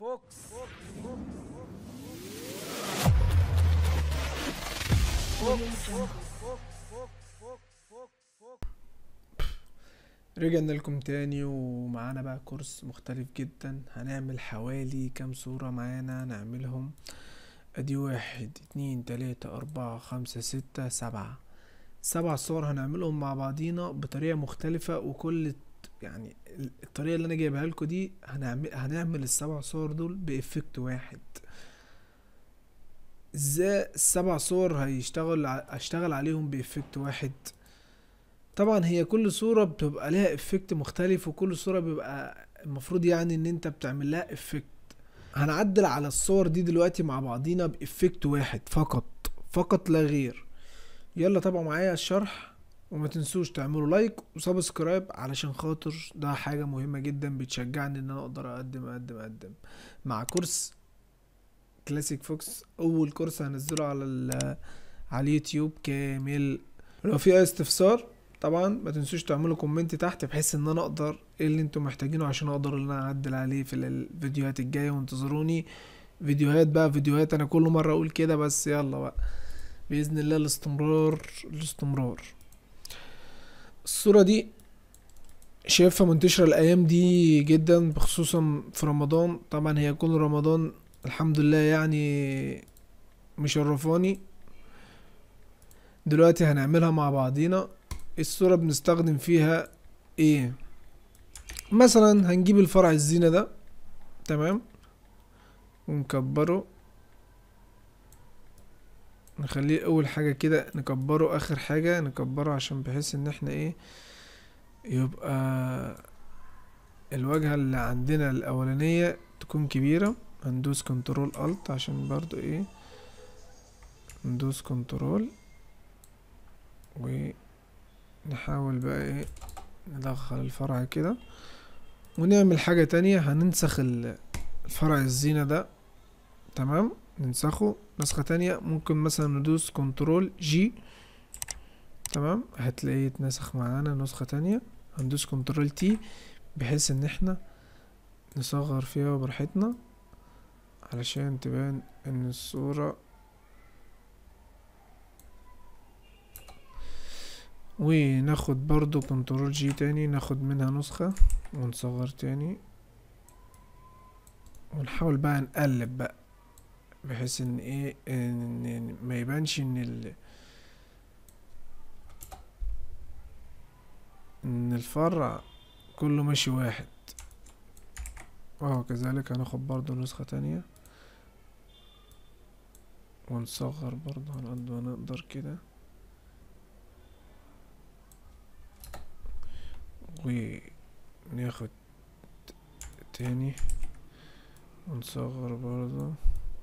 فوكس رجعنا لكم تاني ومعانا بقى كورس مختلف جدا هنعمل حوالي كام صورة معانا هنعملهم ادي واحد اتنين تلاتة اربعة خمسة ستة سبعة سبع صور هنعملهم مع بعضينا بطريقة مختلفة وكل يعني الطريقة اللي انا جايبها لكم دي هنعمل هنعمل السبع صور دول بإفكت واحد ازاي السبع صور هيشتغل ع- هشتغل عليهم بإفكت واحد طبعا هي كل صورة بتبقى لها افكت مختلف وكل صورة بيبقى المفروض يعني ان انت بتعمل لها افكت هنعدل على الصور دي دلوقتي مع بعضينا بافكت واحد فقط فقط لا غير يلا طبعا معايا الشرح وما تنسوش تعملوا لايك وسبسكرايب علشان خاطر ده حاجة مهمة جدا بتشجعني ان انا اقدر اقدم اقدم اقدم مع كورس كلاسيك فوكس اول كورس هنزله على ال- على اليوتيوب كامل لو في اي استفسار طبعا ما تنسوش تعملوا كومنت تحت بحيث ان انا اقدر ايه اللي انتم محتاجينه عشان اقدر ان انا اعدل عليه في الفيديوهات الجايه وانتظروني فيديوهات بقى فيديوهات انا كل مره اقول كده بس يلا بقى باذن الله الاستمرار الاستمرار الصوره دي شايفها منتشره الايام دي جدا بخصوصا في رمضان طبعا هي كل رمضان الحمد لله يعني مشرفاني دلوقتي هنعملها مع بعضينا الصورة بنستخدم فيها ايه مثلا هنجيب الفرع الزينة ده تمام ونكبره نخليه اول حاجة كده نكبره اخر حاجة نكبره عشان بحيث ان احنا ايه يبقى الواجهة اللي عندنا الاولانية تكون كبيرة هندوس كنترول الت عشان برضو ايه ندوس كنترول و نحاول بقى ايه ندخل الفرع كده ونعمل حاجة تانية هننسخ ال- الفرع الزينة ده تمام ننسخه نسخة تانية ممكن مثلا ندوس كنترول جي تمام هتلاقيه اتنسخ معانا نسخة تانية هندوس كنترول تي بحيث ان احنا نصغر فيها براحتنا علشان تبان ان الصورة وناخد برضو كنترول جي تاني ناخد منها نسخة ونصغر تاني ونحاول بقى نقلب بقى بحيث ان ايه ان إن ما يبانش ان ال ان الفرع كله ماشي واحد وكذلك هناخد برضو نسخة تانية ونصغر برضو على قد ما نقدر كده وناخد تاني ونصغر برضو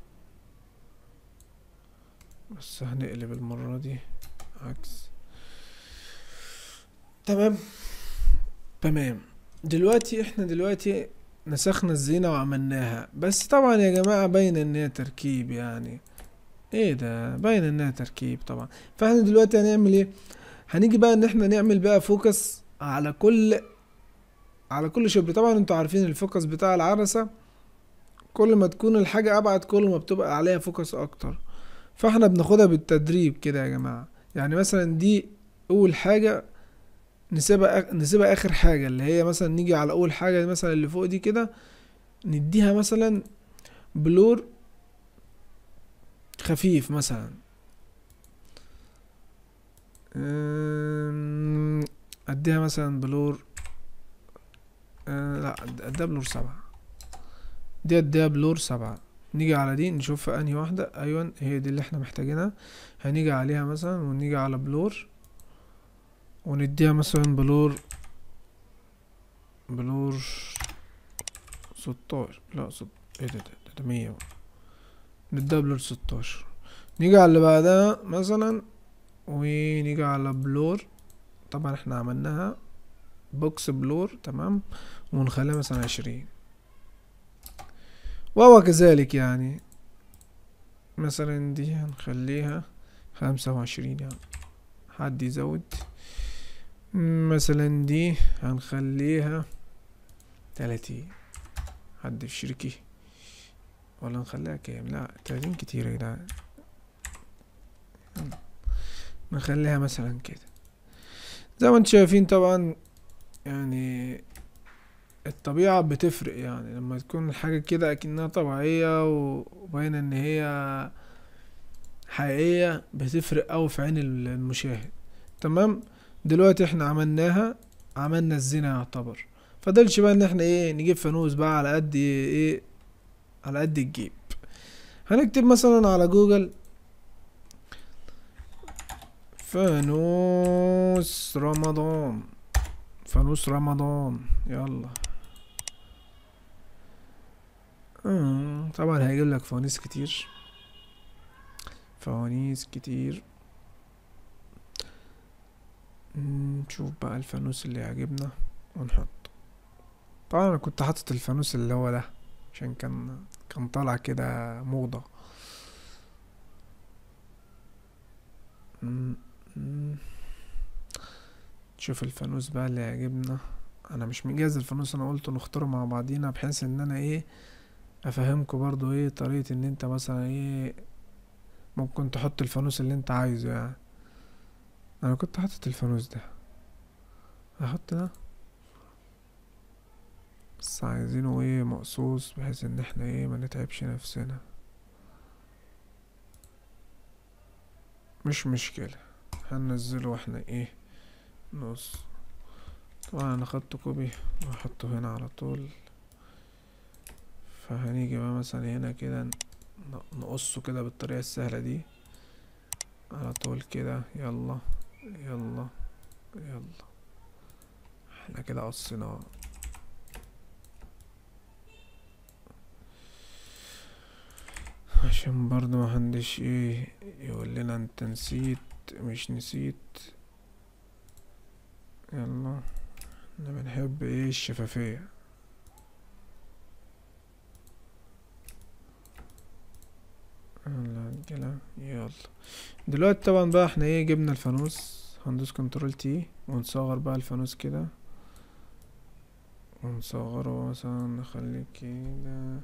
بس هنقلب المرة دي عكس تمام تمام دلوقتي احنا دلوقتي نسخنا الزينة وعملناها بس طبعا يا جماعة باين ان هي تركيب يعني ايه ده باين انها تركيب طبعا فاحنا دلوقتي هنعمل ايه هنيجي بقى ان احنا نعمل بقى فوكس على كل على كل شبر طبعا انتوا عارفين الفوكس بتاع العدسة كل ما تكون الحاجة ابعد كل ما بتبقى عليها فوكس اكتر فاحنا بناخدها بالتدريب كده يا جماعة يعني مثلا دي اول حاجة نسيبها آخ- نسيبها اخر حاجة اللي هي مثلا نيجي على اول حاجة مثلا اللي فوق دي كده نديها مثلا بلور خفيف مثلا أم، اديها مثلا بلور أه لا أد- اديها بلور سبعة دي اديها بلور سبعة نيجي على دي نشوف انهي واحدة ايوه هي دي اللي احنا محتاجينها هنيجي عليها مثلا ونيجي على بلور ونديها مثلا بلور بلور ستاشر لا ست ايه ده ده, ده, ده مية نديها بلور ستاشر نيجي على اللي بعدها مثلا ونيجي على بلور طبعا احنا عملناها بوكس بلور تمام ونخليها مثلا عشرين وهو كذلك يعني مثلا دي هنخليها خمسة وعشرين يعني حد يزود مثلا دي هنخليها تلاتين حد في شركي ولا نخليها كام لا تلاتين كتير يا جدعان يلا. نخليها مثلا كده زي ما انتم شايفين طبعا يعني الطبيعة بتفرق يعني لما تكون الحاجة كده أكنها طبيعية وباينة إن هي حقيقية بتفرق أوي في عين ال- المشاهد تمام دلوقتي احنا عملناها عملنا الزنا يعتبر فضلش بقى ان احنا ايه نجيب فانوس بقى على قد ايه على قد الجيب هنكتب مثلا على جوجل فانوس رمضان فانوس رمضان يلا آه، طبعا هيجيب لك فوانيس كتير فوانيس كتير مم، نشوف بقى الفانوس اللي يعجبنا ونحط طبعا انا كنت حاطط الفانوس اللي هو ده عشان كان كان طالع كده موضة مم، مم. نشوف الفانوس بقى اللي يعجبنا انا مش مجهز الفانوس انا قلت نختاره مع بعضينا بحيث ان انا ايه افهمكم برضو ايه طريقة ان انت مثلا ايه ممكن تحط الفانوس اللي انت عايزه يعني انا كنت حاطط الفانوس ده احط ده بس عايزينه ايه مقصوص بحيث ان احنا ايه ما نتعبش نفسنا مش مشكلة هننزله واحنا ايه نص طبعا انا خدت كوبي واحطه هنا على طول فهنيجي بقى مثلا هنا كده ن- نقصه كده بالطريقة السهلة دي على طول كده يلا يلا يلا احنا كده قصيناه عشان برضه محدش ايه يقول لنا انت نسيت مش نسيت يلا احنا بنحب ايه الشفافية يلا كده يلا دلوقتي طبعا بقى احنا ايه جبنا الفانوس هندوس كنترول تي ونصغر بقى الفانوس كده ونصغره مثلا نخليه كده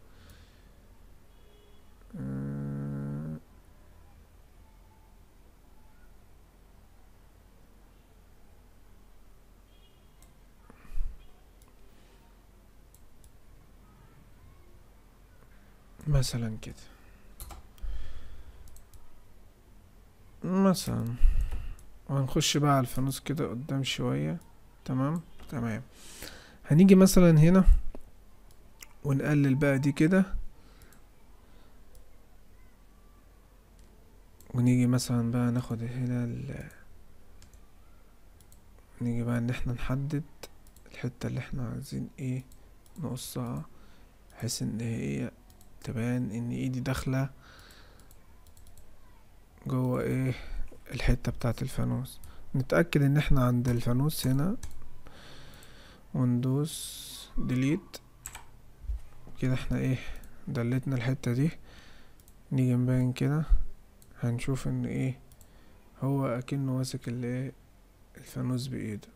آه، مثلا كده مثلا وهنخش بقى على الفانوس كده قدام شوية تمام تمام هنيجي مثلا هنا ونقلل بقى دي كده ونيجي مثلا بقى ناخد هنا ال نيجي بقى ان احنا نحدد الحتة اللي احنا عايزين ايه نقصها بحيث ان هي تبان ان ايدي داخلة جوه ايه الحتة بتاعة الفانوس نتأكد ان احنا عند الفانوس هنا وندوس ديليت كده احنا ايه دلتنا الحتة دي نيجي نبين كده هنشوف ان ايه هو اكنه ماسك الايه الفانوس بايده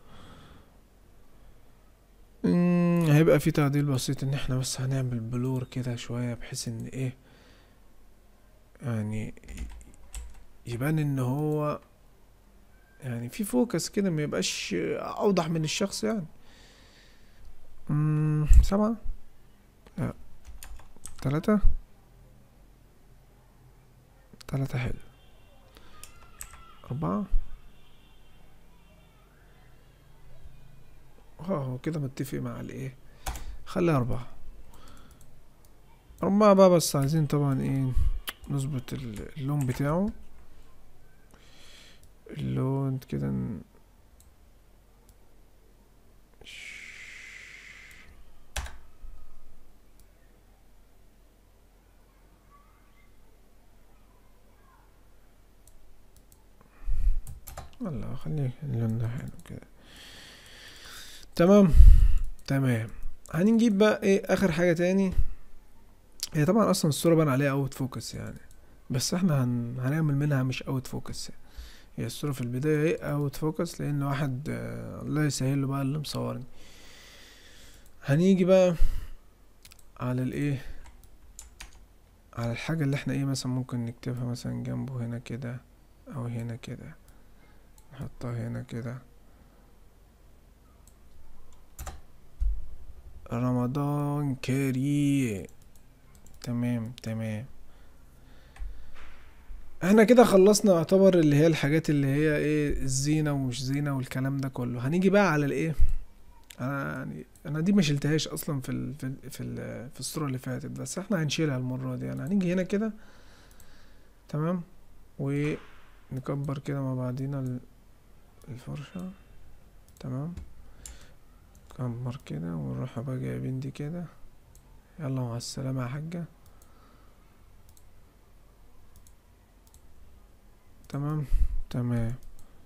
مم، هيبقى في تعديل بسيط ان احنا بس هنعمل بلور كده شوية بحيث ان ايه يعني يبان ان هو يعني في فوكس كده ما يبقاش اوضح من الشخص يعني مم، سبعة لا تلاتة تلاتة حلو أربعة اه هو كده متفق مع الايه خليها أربعة أربعة بقى بس عايزين طبعا ايه نظبط ال- اللون بتاعه اللون كده ن- والله خليه اللون ده حلو كده تمام تمام هنجيب بقى ايه اخر حاجة تاني هي طبعا اصلا الصورة بان عليها اوت فوكس يعني بس احنا هن... هنعمل منها مش اوت فوكس يعني. هي الصورة في البداية ايه اوت فوكس لان واحد آه، الله يسهل له بقى اللي مصورني هنيجي بقى على الايه على الحاجة اللي احنا ايه مثلا ممكن نكتبها مثلا جنبه هنا كده او هنا كده نحطها هنا كده رمضان كريم تمام تمام احنا كده خلصنا يعتبر اللي هي الحاجات اللي هي ايه الزينة ومش زينة والكلام ده كله هنيجي بقى على الايه انا يعني انا دي ما شلتهاش اصلا في ال في ال في, ال في الصورة اللي فاتت بس احنا هنشيلها المرة دي يعني هنيجي هنا كده تمام ونكبر كده مع بعضينا ال- الفرشة تمام كبر كده ونروح بقى جايبين دي كده يلا مع السلامة يا حاجة تمام تمام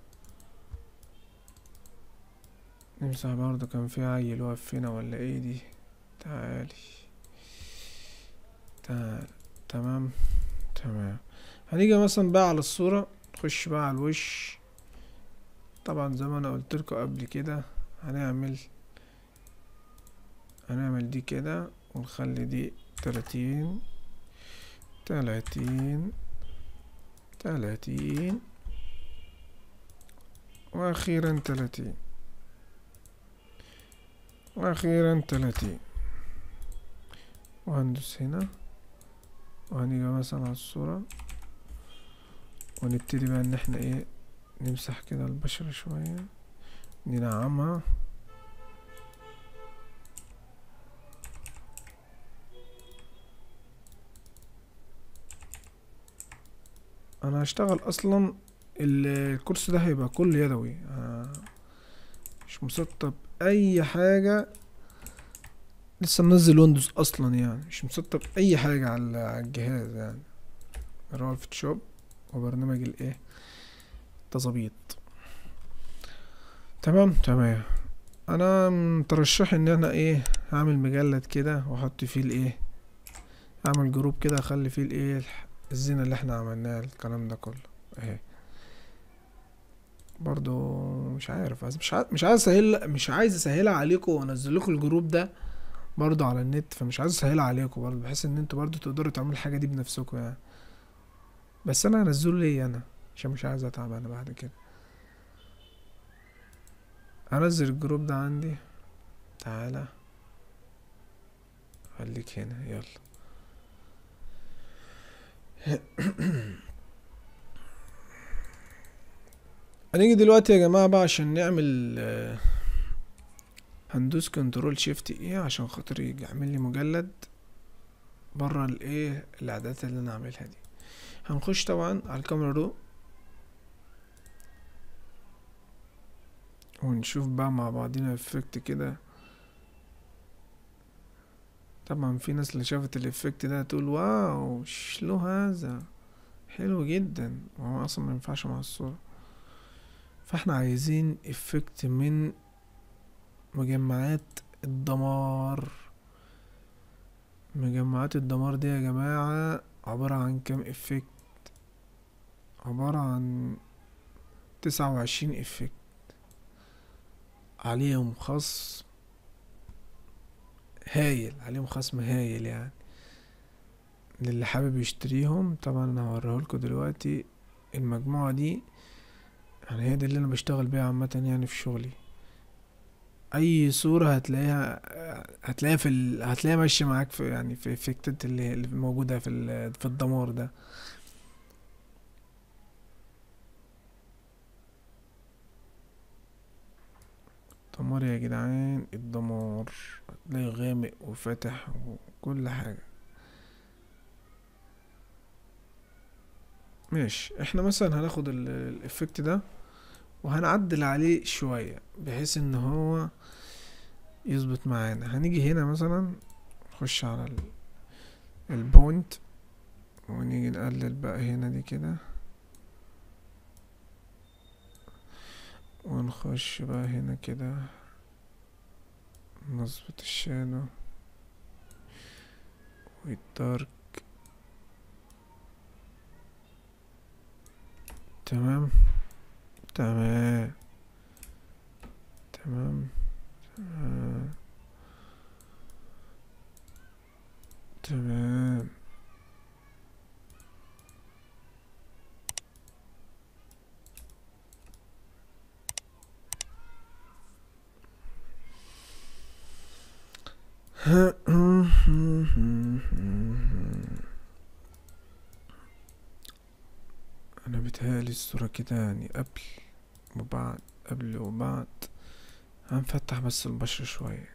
نمسح برضه كان في عيل واقف فينا ولا ايه دي تعالي تعال تمام تمام هنيجي مثلا بقى على الصورة نخش بقى على الوش طبعا زي ما انا قلت لكم قبل كده هنعمل هنعمل دي كده ونخلي دي تلاتين تلاتين تلاتين واخيرا تلاتين واخيرا تلاتين وهندوس هنا وهنيجي مثلا على الصورة ونبتدي بقى ان احنا ايه نمسح كده البشرة شوية ننعمها انا هشتغل اصلا ال- الكورس ده هيبقى كله يدوي أنا مش مسطب اي حاجة لسه منزل ويندوز اصلا يعني مش مسطب اي حاجة على على الجهاز يعني اللي هو الفوتوشوب وبرنامج الايه تظبيط تمام تمام انا مترشح ان انا ايه هعمل مجلد كده واحط فيه الايه اعمل جروب كده اخلي فيه الايه الح- الزينة اللي احنا عملناها الكلام ده كله اهي برضو مش عارف عايز- مش عايز مش عايز اسهل مش عايز اسهلها عليكم وانزل لكم الجروب ده برضو على النت فمش عايز اسهلها عليكم برضو بحيث ان انتوا برضو تقدروا تعملوا الحاجة دي بنفسكم يعني بس انا هنزله ليه انا عشان مش عايز اتعب انا بعد كده هنزل الجروب ده عندي تعالى خليك هنا يلا هنيجي دلوقتي يا جماعة بقى عشان نعمل آه، هندوس كنترول شيفت ايه عشان خاطر يجي يعمل لي مجلد بره الايه الاعدادات اللي انا عاملها دي هنخش طبعا على الكاميرا رو ونشوف بقى مع بعضينا افكت كده طبعا في ناس اللي شافت الافكت ده تقول واو شلو هذا حلو جدا وهو اصلا ما ينفعش مع الصورة فاحنا عايزين افكت من مجمعات الدمار مجمعات الدمار دي يا جماعة عبارة عن كام افكت عبارة عن تسعة وعشرين افكت عليهم خصم هايل عليهم خصم هايل يعني للي حابب يشتريهم طبعا انا هوريهولكوا دلوقتي المجموعة دي يعني هي دي اللي انا بشتغل بيها عامة يعني في شغلي اي صورة هتلاقيها هتلاقيها في ال... هتلاقيها ماشية معاك في يعني في افكتات اللي اللي موجودة في ال... في الدمار ده دمار يا جدعان الدمار هتلاقي غامق وفاتح وكل حاجة ماشي احنا مثلا هناخد ال- الافكت ده وهنعدل عليه شوية بحيث ان هو يظبط معانا هنيجي هنا مثلا نخش على ال- البوينت ونيجي نقلل بقى هنا دي كده ونخش بقى هنا كده نظبط الشادو والدارك تمام تمام تمام تمام تمام انا بتهيألي الصورة كده يعني قبل وبعد قبل وبعد هنفتح بس البشرة شوية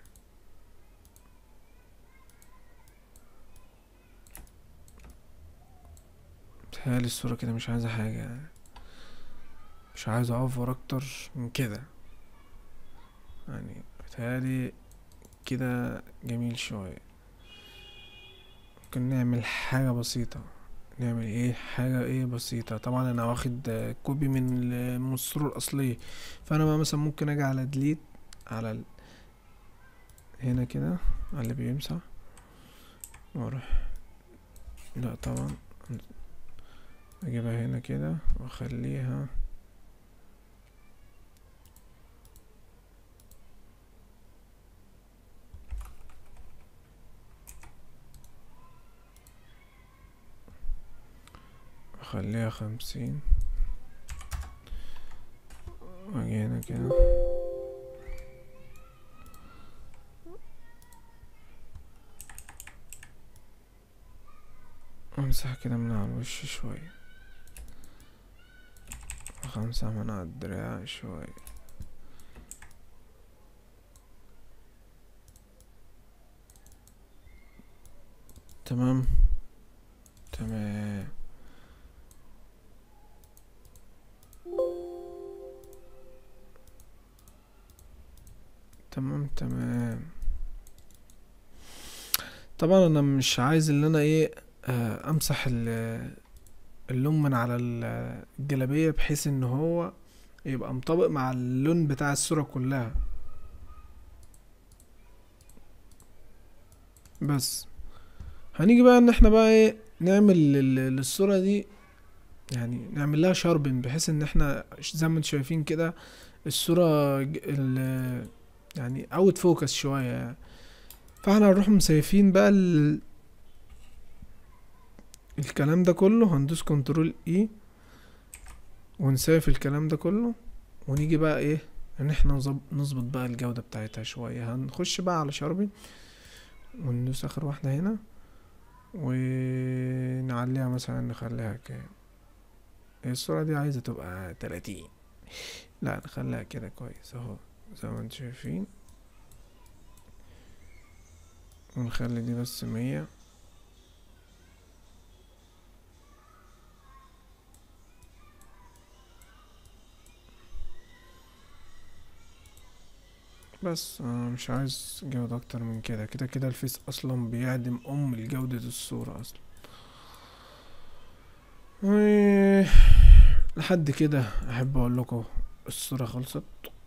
بتهيألي الصورة كده مش عايزة حاجة يعني مش عايز اوفر اكتر من كده يعني بتهيألي كده جميل شوية ممكن نعمل حاجة بسيطة نعمل ايه حاجة ايه بسيطة طبعا انا واخد آه، كوبي من ال- من الصورة الاصلية فانا بقى مثلا ممكن اجي على ديليت على ال... هنا كده على اللي بيمسح واروح لا طبعا اجيبها هنا كده واخليها اخليها خمسين واجي هنا كده امسح كده من على الوش شوية وخمسة من على الدراع شوية تمام تمام تمام تمام طبعا انا مش عايز ان انا ايه آه، امسح ال- اللون من على ال- الجلابية بحيث ان هو يبقى مطابق مع اللون بتاع الصورة كلها بس هنيجي بقى ان احنا بقى ايه نعمل لل- للصورة دي يعني نعمل لها شاربن بحيث ان احنا زي ما انتم شايفين كده الصورة ج- ال يعني اوت فوكس شوية يعني فاحنا هنروح مسيفين بقى ال... الكلام ده كله هندوس كنترول اي ونسيف الكلام ده كله ونيجي بقى ايه ان احنا نظب- نظبط بقى الجودة بتاعتها شوية هنخش بقى على شاربي وندوس اخر واحدة هنا ونعليها مثلا نخليها كام هي الصورة دي عايزة تبقى تلاتين لا نخليها كده كويس اهو زي ما انتم شايفين ونخلي دي بس مية بس انا مش عايز جودة اكتر من كده كده كده الفيس اصلا بيعدم ام الجودة الصورة اصلا و- لحد كده احب اقول لكم الصورة خلصت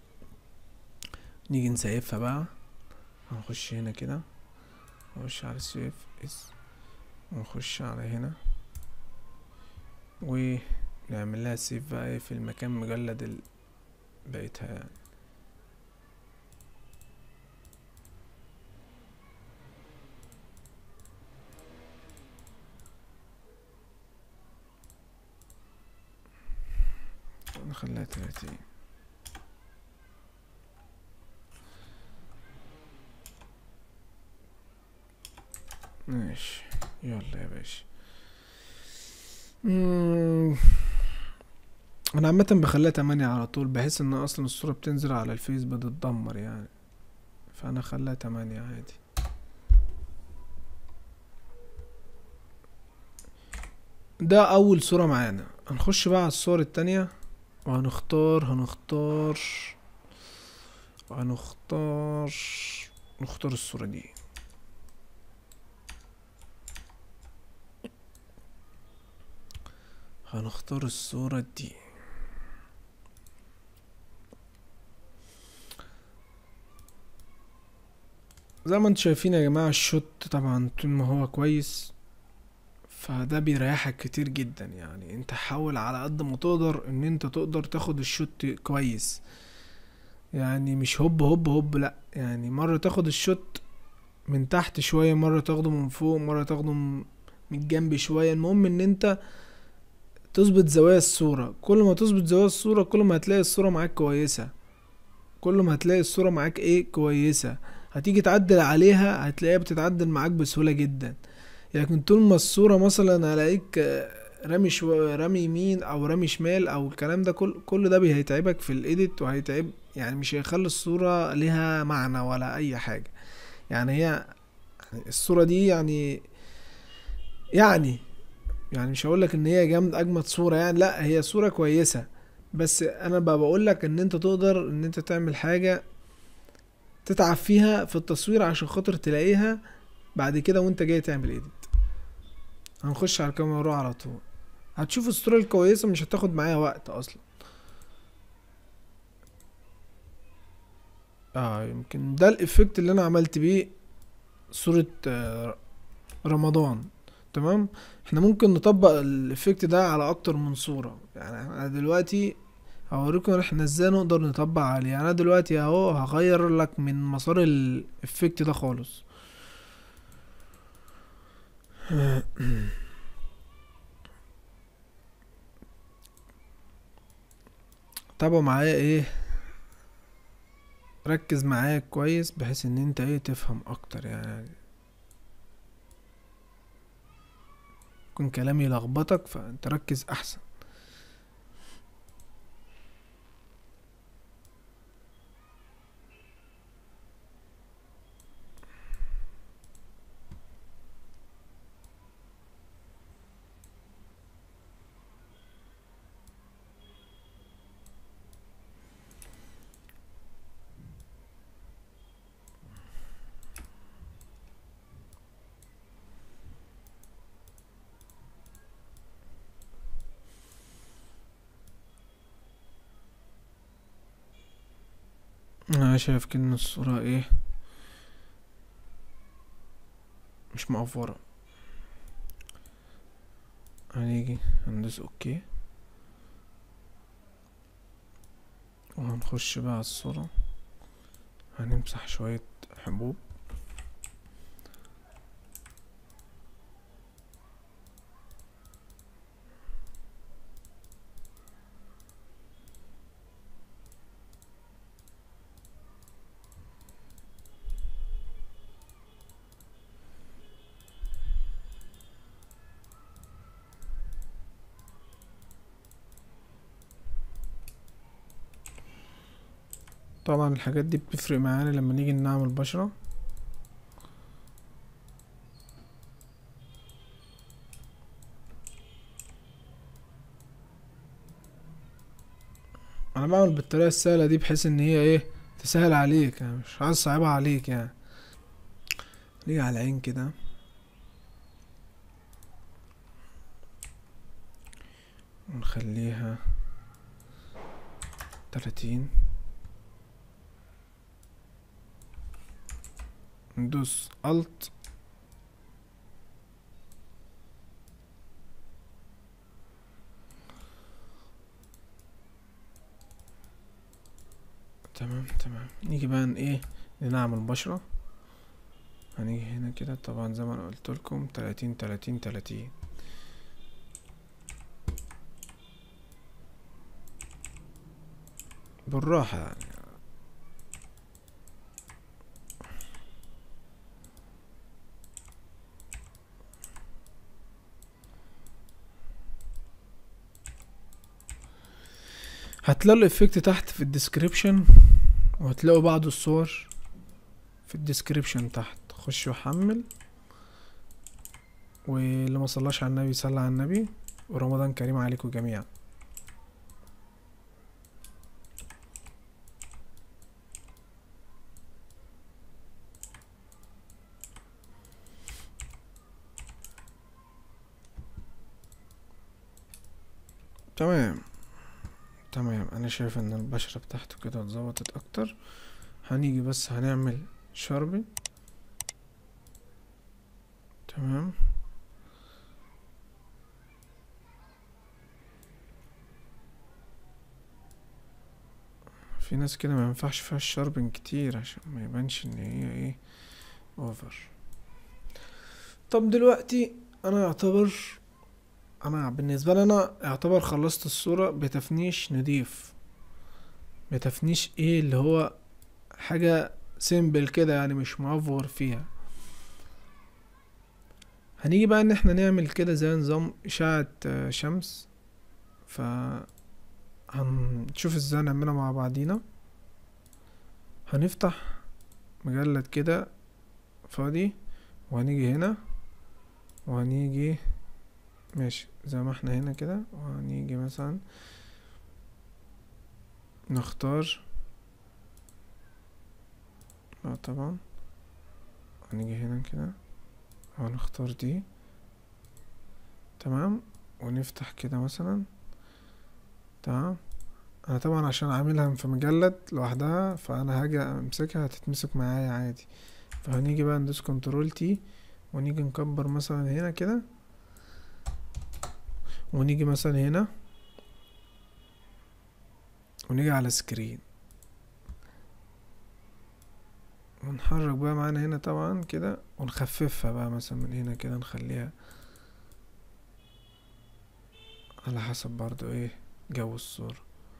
نيجي نسيفها بقى هنخش هنا كده نخش على السيف اس ونخش على هنا ونعمل لها سيف بقى ايه في المكان مجلد ال- بقيتها يعني نخليها تلاتين ماشي يلا يا باشا مم. انا عامة بخليها تمانية على طول بحيث ان اصلا الصورة بتنزل على الفيس بتتدمر يعني فانا خليها تمانية عادي ده اول صورة معانا هنخش بقى على الصور التانية وهنختار هنختار هنختار نختار الصورة دي هنختار الصورة دي زي ما انتم شايفين يا جماعة الشوت طبعا طول ما هو كويس فده بيريحك كتير جدا يعني انت حاول على قد ما تقدر ان انت تقدر تاخد الشوت كويس يعني مش هوب هوب هوب لا يعني مرة تاخد الشوت من تحت شوية مرة تاخده من فوق مرة تاخده م- من الجنب شوية المهم ان انت تظبط زوايا الصورة كل ما تظبط زوايا الصورة كل ما هتلاقي الصورة معاك كويسة كل ما هتلاقي الصورة معاك ايه كويسة هتيجي تعدل عليها هتلاقيها بتتعدل معاك بسهولة جدا لكن طول ما الصورة مثلا هلاقيك آه، رامي شو رامي يمين او رامي شمال او الكلام ده كل كل ده بي- هيتعبك في الايديت وهيتعب يعني مش هيخلي الصورة ليها معنى ولا اي حاجة يعني هي الصورة دي يعني يعني يعني مش هقولك ان هي جامد اجمد صورة يعني لا هي صورة كويسة بس انا بقى بقولك ان انت تقدر ان انت تعمل حاجة تتعب فيها في التصوير عشان خاطر تلاقيها بعد كده وانت جاي تعمل ايديت هنخش على الكاميرا على طول هتشوف الصورة الكويسة مش هتاخد معايا وقت اصلا اه يمكن ده الافكت اللي انا عملت بيه صورة آه، رمضان تمام احنا ممكن نطبق الافكت ده على اكتر من صورة يعني انا دلوقتي هوريكم احنا ازاي نقدر نطبق عليه يعني انا دلوقتي اهو هغير لك من مسار الافكت ده خالص تابعوا معايا ايه ركز معايا كويس بحيث ان انت ايه تفهم اكتر يعني يكون كلامي يلخبطك فانت ركز احسن انا شايف كده ان الصورة ايه مش مقفورة هنيجي هندوس اوكي وهنخش بقى على الصورة هنمسح شوية حبوب طبعا الحاجات دي بتفرق معانا لما نيجي نعمل بشرة انا بعمل بالطريقة السهلة دي بحيث ان هي ايه تسهل عليك يعني مش عايز صعبها عليك يعني نيجي على العين كده ونخليها تلاتين ندوس الت تمام تمام نيجي بقى ن- ايه نعمل بشرة هنيجي هنا كده طبعا زي ما انا قلت لكم تلاتين تلاتين تلاتين بالراحة يعني هتلاقوا الافكت تحت في الديسكريبشن وهتلاقوا بعض الصور في الديسكريبشن تحت خش وحمل واللي ما صلاش على النبي صلى على النبي ورمضان كريم عليكم جميعا تمام تمام انا شايف ان البشرة بتاعته كده اتظبطت اكتر هنيجي بس هنعمل شربي تمام في ناس كده ما ينفعش فيها الشربن كتير عشان ما يبانش ان هي ايه اوفر طب دلوقتي انا يعتبر انا بالنسبه لي انا يعتبر خلصت الصوره بتفنيش نضيف بتفنيش ايه اللي هو حاجه سيمبل كده يعني مش معفور فيها هنيجي بقى ان احنا نعمل كده زي نظام اشعة آه، شمس ف هنشوف ازاي نعملها مع بعضينا هنفتح مجلد كده فاضي وهنيجي هنا وهنيجي ماشي زي ما احنا هنا كده وهنيجي مثلا نختار لا طبعا هنيجي هنا كده وهنختار دي تمام ونفتح كده مثلا تمام انا طبعا عشان عاملها في مجلد لوحدها فانا هاجي امسكها هتتمسك معايا عادي فهنيجي بقى ندوس كنترول تي ونيجي نكبر مثلا هنا كده ونيجي مثلا هنا ونيجي على سكرين ونحرك بقى معانا هنا طبعا كده ونخففها بقى مثلا من هنا كده نخليها على حسب برضو ايه جو الصورة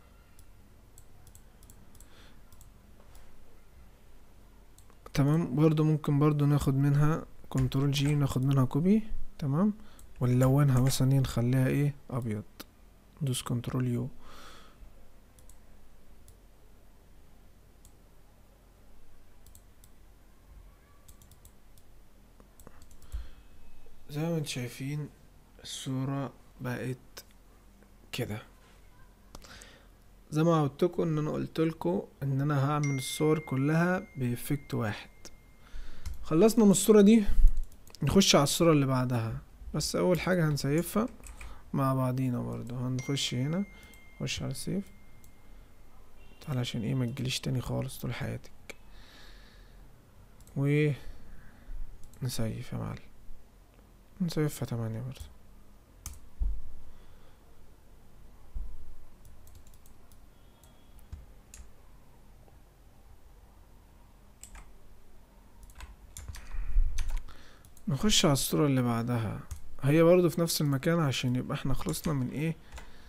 تمام برضو ممكن برضو ناخد منها كنترول جي ناخد منها كوبي تمام ونلونها مثلا ايه نخليها ايه ابيض ندوس كنترول يو زي ما انتم شايفين الصورة بقت كده زي ما قلتلكوا ان انا قلتلكوا ان انا هعمل الصور كلها بإفكت واحد خلصنا من الصورة دي نخش على الصورة اللي بعدها بس اول حاجة هنسيفها مع بعضينا برضو هنخش هنا نخش على سيف علشان ايه ما تجيليش تاني خالص طول حياتك و نسيف يا معلم نسيفها تمانية برضو نخش على الصورة اللي بعدها هي برضو في نفس المكان عشان يبقى احنا خلصنا من ايه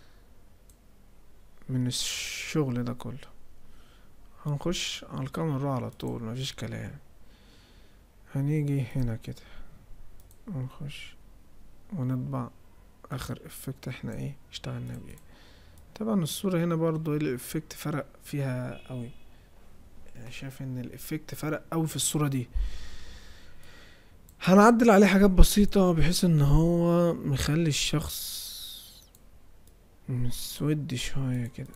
من الشغل ده كله هنخش على الكاميرا على طول مفيش كلام هنيجي هنا كده ونخش ونطبع اخر افكت احنا ايه اشتغلنا بيه طبعا الصورة هنا برضو الافكت فرق فيها قوي يعني شايف ان الافكت فرق قوي في الصورة دي هنعدل عليه حاجات بسيطة بحيث ان هو مخلي الشخص مسود شوية كده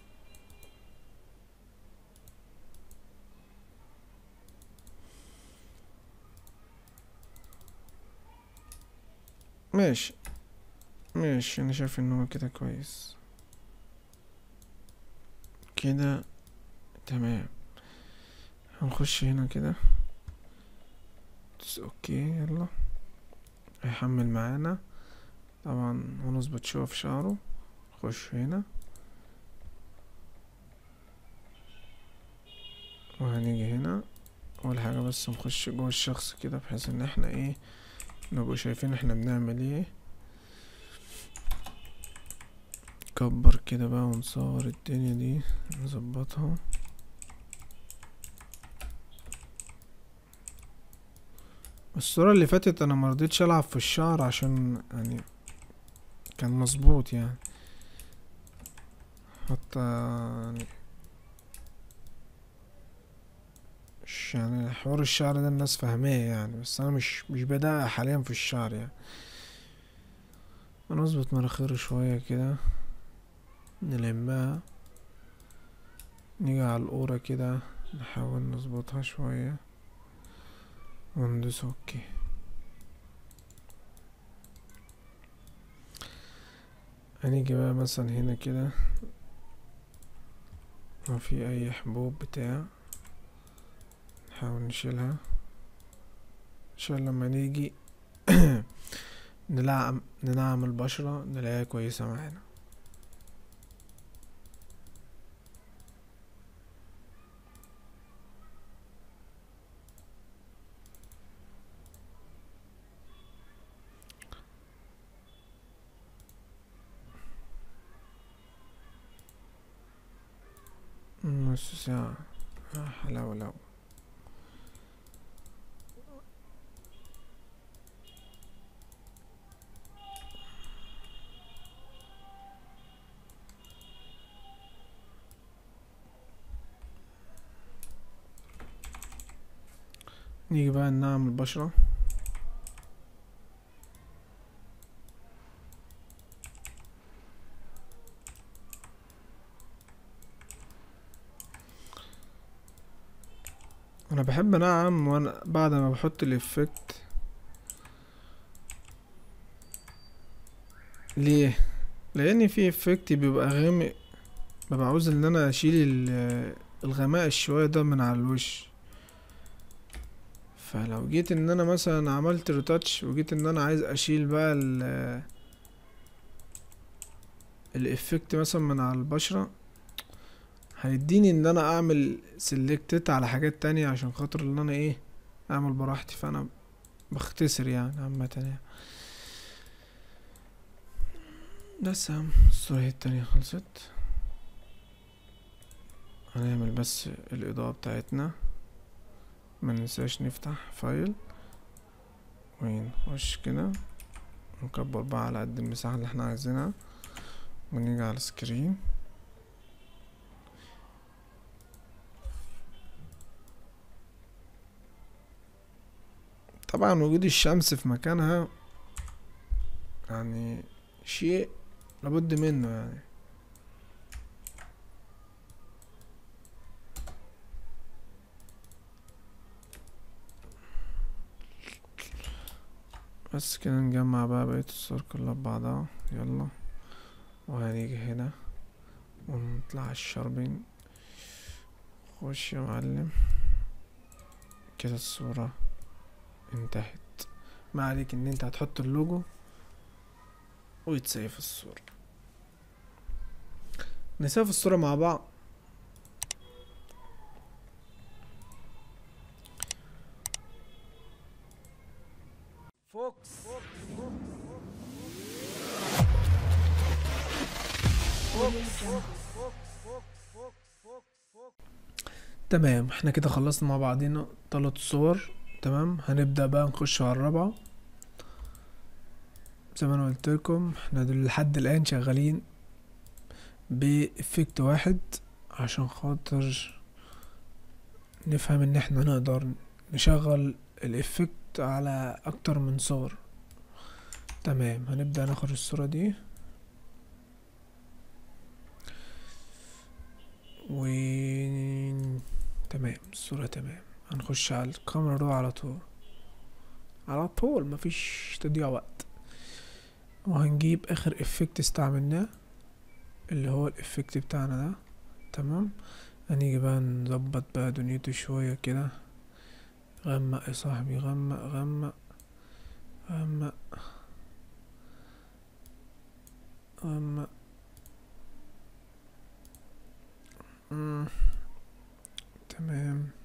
ماشي ماشي انا شايف ان هو كده كويس كده تمام هنخش هنا كده بس اوكي يلا هيحمل معانا طبعا ونظبط شوية في شعره نخش هنا وهنيجي هنا اول حاجة بس نخش جوه الشخص كده بحيث ان احنا ايه نبقوا شايفين احنا بنعمل ايه نكبر كده بقى ونصور الدنيا دي نظبطها الصورة اللي فاتت انا مرضيتش العب في الشعر عشان يعني كان مظبوط يعني حتى يعني مش يعني حوار الشعر ده الناس فاهماه يعني بس انا مش مش بدأ حاليا في الشعر يعني نظبط مناخيره شوية كده نلمها نيجي على القورة كده نحاول نظبطها شوية وندوس اوكي هنيجي بقى مثلا هنا كده ما في اي حبوب بتاع نحاول نشيلها عشان لما نيجي نلعم ننعم البشرة نلاقيها كويسة معانا نص ساعة آه، حلاوة لو نيجي بقى نعمل بشرة انا بحب انعم وانا بعد ما بحط الافكت ليه لان في افكت بيبقى غامق ببقى عاوز ان انا اشيل ال- الغماء الشوية ده من على الوش فلو جيت ان انا مثلا عملت ريتاتش وجيت ان انا عايز اشيل بقى ال الافكت مثلا من على البشرة هيديني ان انا اعمل سيلكتت على حاجات تانية عشان خاطر ان انا ايه اعمل براحتي فانا بختصر يعني عامة يعني بس يا عم الصورة هي التانية خلصت هنعمل بس الإضاءة بتاعتنا ما ننساش نفتح فايل ونخش كده نكبر بقى على قد المساحة اللي احنا عايزينها ونيجي على السكرين طبعا وجود الشمس في مكانها يعني شيء لابد منه يعني بس كده نجمع بقى بقية الصور كلها ببعضها يلا وهنيجي هنا ونطلع على الشاربين خش يا معلم كده الصورة انتهت ما عليك ان انت هتحط اللوجو ويتسيف الصورة نسيف الصورة مع بعض فوكس تمام احنا كده خلصنا مع بعضينا تلات صور تمام هنبدأ بقى نخش على الرابعة زي ما انا قلت لكم احنا دول لحد الآن شغالين بإفكت واحد عشان خاطر نفهم ان احنا نقدر نشغل الإفكت على أكتر من صور تمام هنبدأ ناخد الصورة دي و تمام الصورة تمام هنخش على الكاميرا رو على طول على طول مفيش تضييع وقت وهنجيب اخر افكت استعملناه اللي هو الافكت بتاعنا ده تمام هنيجي بقى نظبط بقى دنيته شوية كده غمق يا صاحبي غمق غمق غمق غمق مم. تمام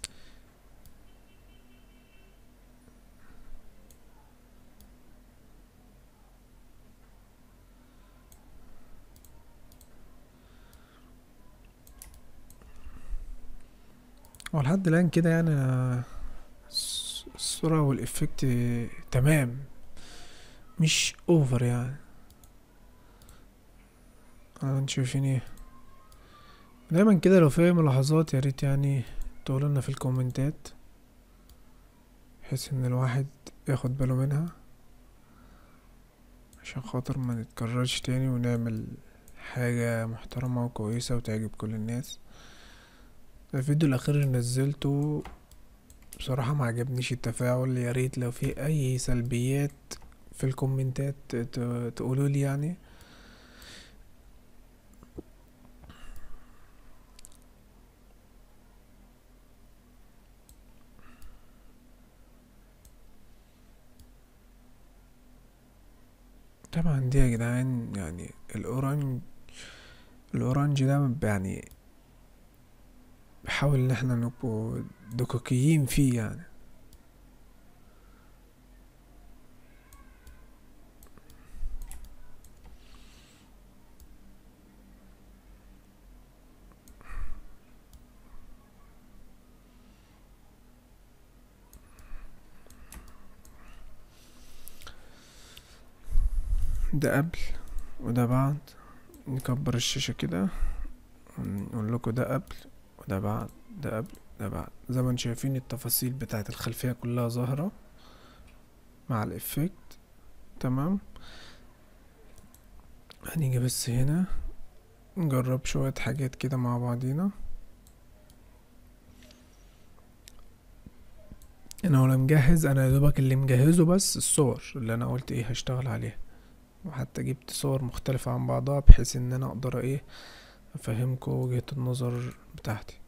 هو لحد الآن كده يعني أنا الص- الصورة والإفكت تمام مش اوفر يعني اه انتوا شايفين ايه دايما كده لو في ملاحظات يا ريت يعني تقولوا لنا في الكومنتات بحيث ان الواحد ياخد باله منها عشان خاطر ما نتكررش تاني ونعمل حاجة محترمة وكويسة وتعجب كل الناس الفيديو الاخير اللي نزلته بصراحة ما عجبنيش التفاعل يا ريت لو في اي سلبيات في الكومنتات ت- تقولوا لي يعني طبعا دي يا جدعان يعني الاورانج الاورانج ده يعني بحاول ان احنا نبقوا دقيقين فيه يعني ده قبل وده بعد نكبر الشاشة كده ونقول لكم ده قبل وده بعد ده قبل ده بعد زي ما انتم شايفين التفاصيل بتاعت الخلفية كلها ظاهرة مع الافكت تمام هنيجي بس هنا نجرب شوية حاجات كده مع بعضينا انا ولا مجهز انا يا دوبك اللي مجهزه بس الصور اللي انا قلت ايه هشتغل عليها وحتى جبت صور مختلفة عن بعضها بحيث ان انا اقدر ايه افهمكم وجهة النظر بتاعتي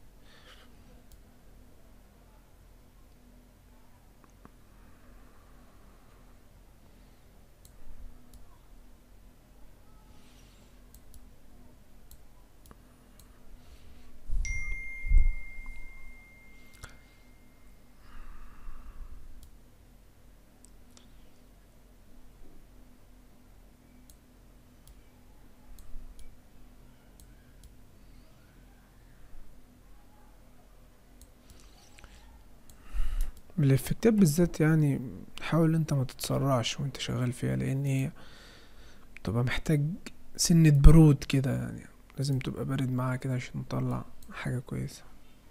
الافكتات بالذات يعني حاول انت ما تتسرعش وانت شغال فيها لان هي بتبقى محتاج سنة برود كده يعني لازم تبقى بارد معاها كده عشان تطلع حاجة كويسة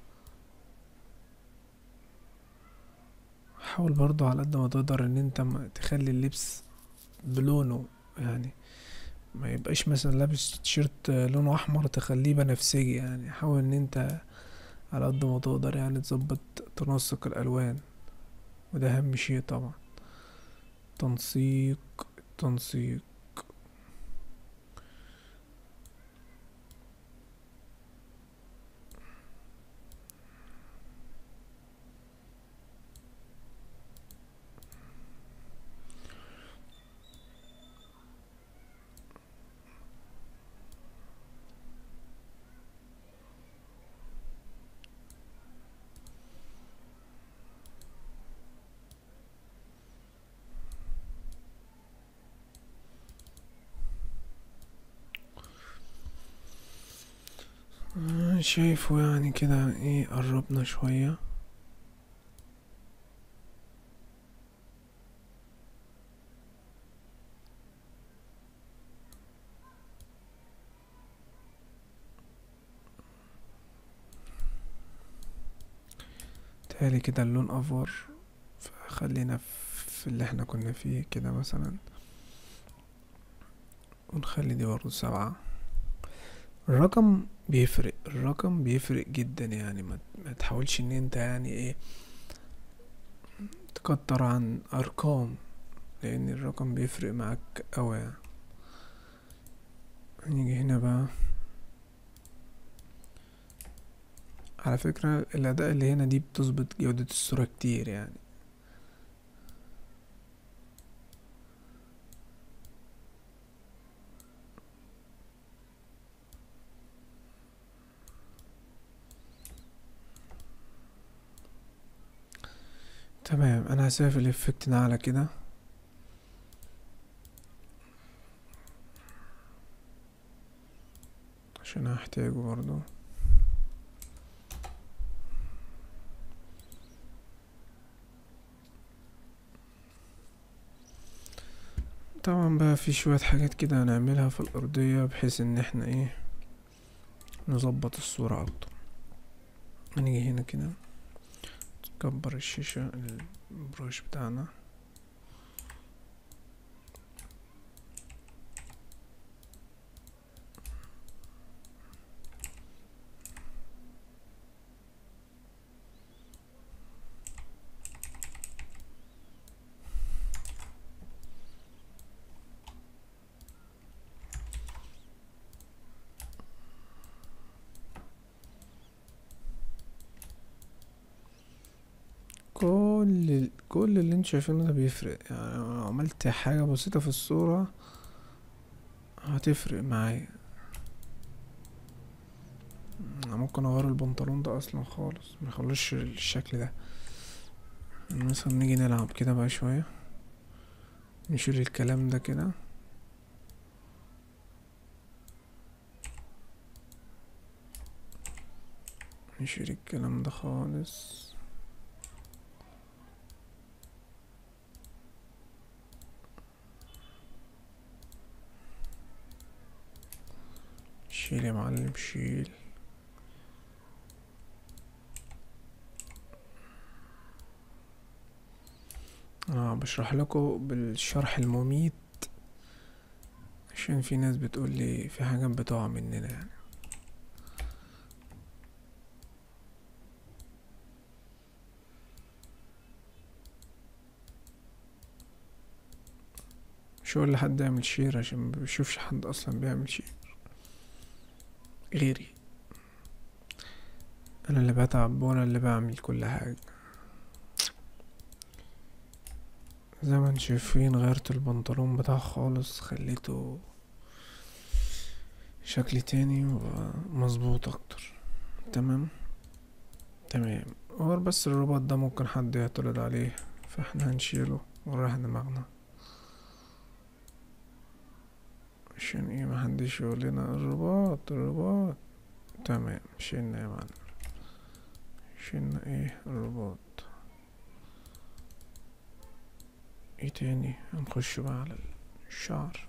حاول برضو على قد ما تقدر ان انت ما تخلي اللبس بلونه يعني ما يبقاش مثلا لابس تيشيرت لونه احمر تخليه بنفسجي يعني حاول ان انت على قد ما تقدر يعني تظبط تنسق الالوان وده اهم شيء طبعا تنسيق تنسيق شايفه يعني كده ايه قربنا شوية تالي كده اللون افور فخلينا في اللي احنا كنا فيه كده مثلا ونخلي دي برضه سبعة الرقم بيفرق الرقم بيفرق جدا يعني ما, ما تحاولش ان انت يعني ايه تكتر عن ارقام لان الرقم بيفرق معاك اوي يعني. نيجي هنا بقى على فكرة الأداء اللي هنا دي بتظبط جودة الصورة كتير يعني تمام انا هسيب الافكت ده على كده عشان هحتاجه برضو طبعا بقى في شوية حاجات كده هنعملها في الأرضية بحيث ان احنا ايه نظبط الصورة اكتر هنيجي هنا كده نكبر الشاشة البروش بتاعنا كل كل اللي انت شايفينه ده بيفرق يعني لو عملت حاجة بسيطة في الصورة هتفرق معايا انا ممكن اغير البنطلون ده اصلا خالص ميخلوش الشكل ده مثلا نيجي نلعب كده بقى شوية نشيل الكلام ده كده نشيل الكلام ده خالص شيل يا معلم شيل بشرح لكم بالشرح المميت عشان في ناس بتقول لي في حاجات بتقع مننا يعني مش هقول لحد يعمل شير عشان ما بشوفش حد اصلا بيعمل شير غيري انا اللي بتعب وانا اللي بعمل كل حاجة زي ما انتم شايفين غيرت البنطلون بتاعه خالص خليته شكل تاني ومظبوط اكتر تمام تمام هو بس الرباط ده ممكن حد يعترض عليه فاحنا هنشيله ونريح دماغنا عشان ايه محدش يقول لنا الرباط الرباط تمام شيلنا يا معلم شيلنا ايه الرباط ايه تاني هنخش بقى على الشعر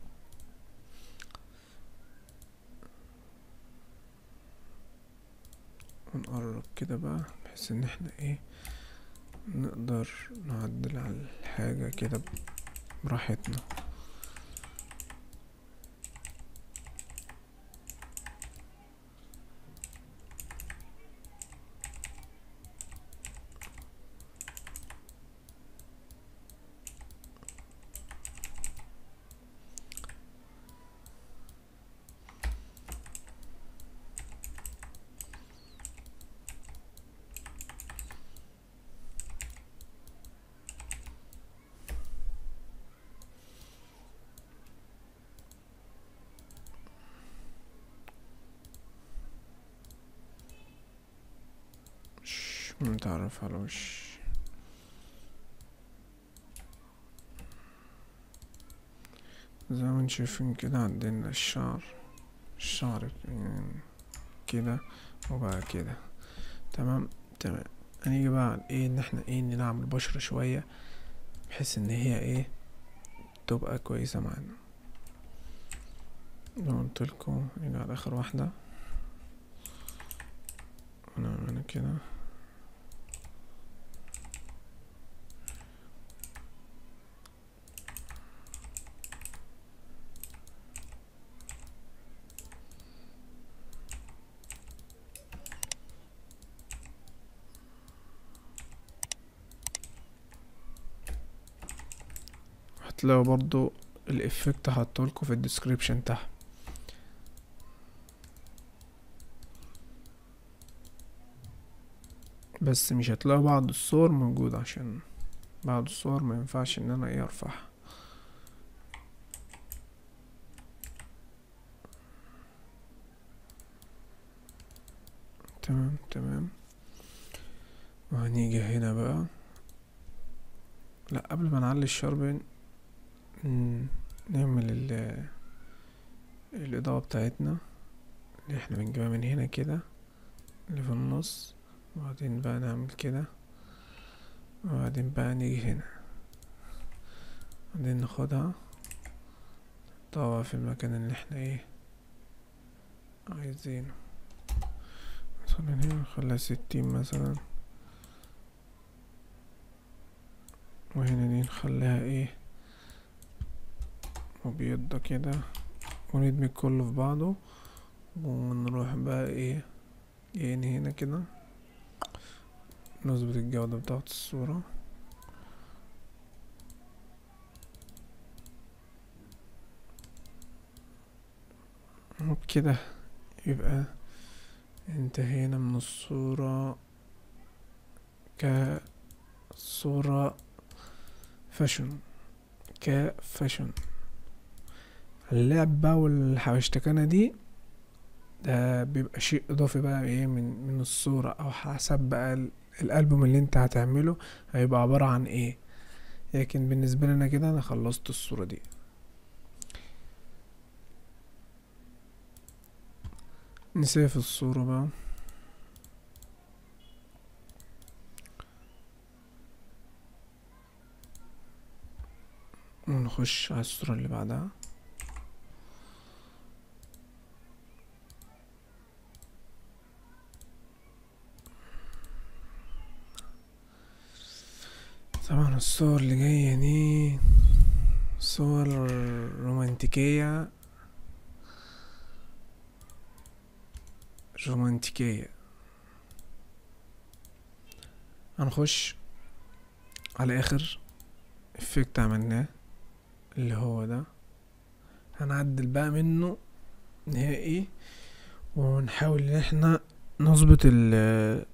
ونقرب كده بقى بحيث ان احنا ايه نقدر نعدل على الحاجة كده براحتنا مش متعرف على وش زي ما انتم شايفين كده عندنا الشعر الشعر يعني كده وبقى كده تمام تمام هنيجي بقى على ايه ان احنا ايه نلعب البشرة شوية بحيث ان هي ايه تبقى كويسة معانا زي ما قلتلكوا نيجي على اخر واحدة ونعمل كده هتلاقوا برضو الافكت هحطهولكوا في الديسكريبشن تحت بس مش هتلاقوا بعض الصور موجودة عشان بعض الصور ما ينفعش ان انا ايه ارفعها تمام تمام وهنيجي هنا بقى لا قبل ما نعلي الشرب نعمل ال الإضاءة بتاعتنا اللي احنا بنجيبها من هنا كده اللي في النص وبعدين بقى نعمل كده وبعدين بقى نيجي هنا بعدين ناخدها نحطها في المكان اللي احنا ايه عايزينه مثلا هنا نخليها ستين مثلا وهنا دي نخليها ايه مبيضة كده وندمج كله في بعضه ونروح بقى ايه يعني هنا كده نظبط الجودة بتاعت الصورة كده يبقى انتهينا من الصورة كصورة فاشن كفاشن اللعب بقى والحبشتكنة دي ده بيبقى شيء اضافي بقى ايه من من الصورة او حسب بقى الالبوم اللي انت هتعمله هيبقى عبارة عن ايه لكن بالنسبة لنا كده انا خلصت الصورة دي نسيف الصورة بقى ونخش على الصورة اللي بعدها طبعا الصور اللي جاية دي صور رومانتيكية رومانتيكية هنخش على اخر افكت عملناه اللي هو ده هنعدل بقى منه نهائي ونحاول ان احنا نظبط ال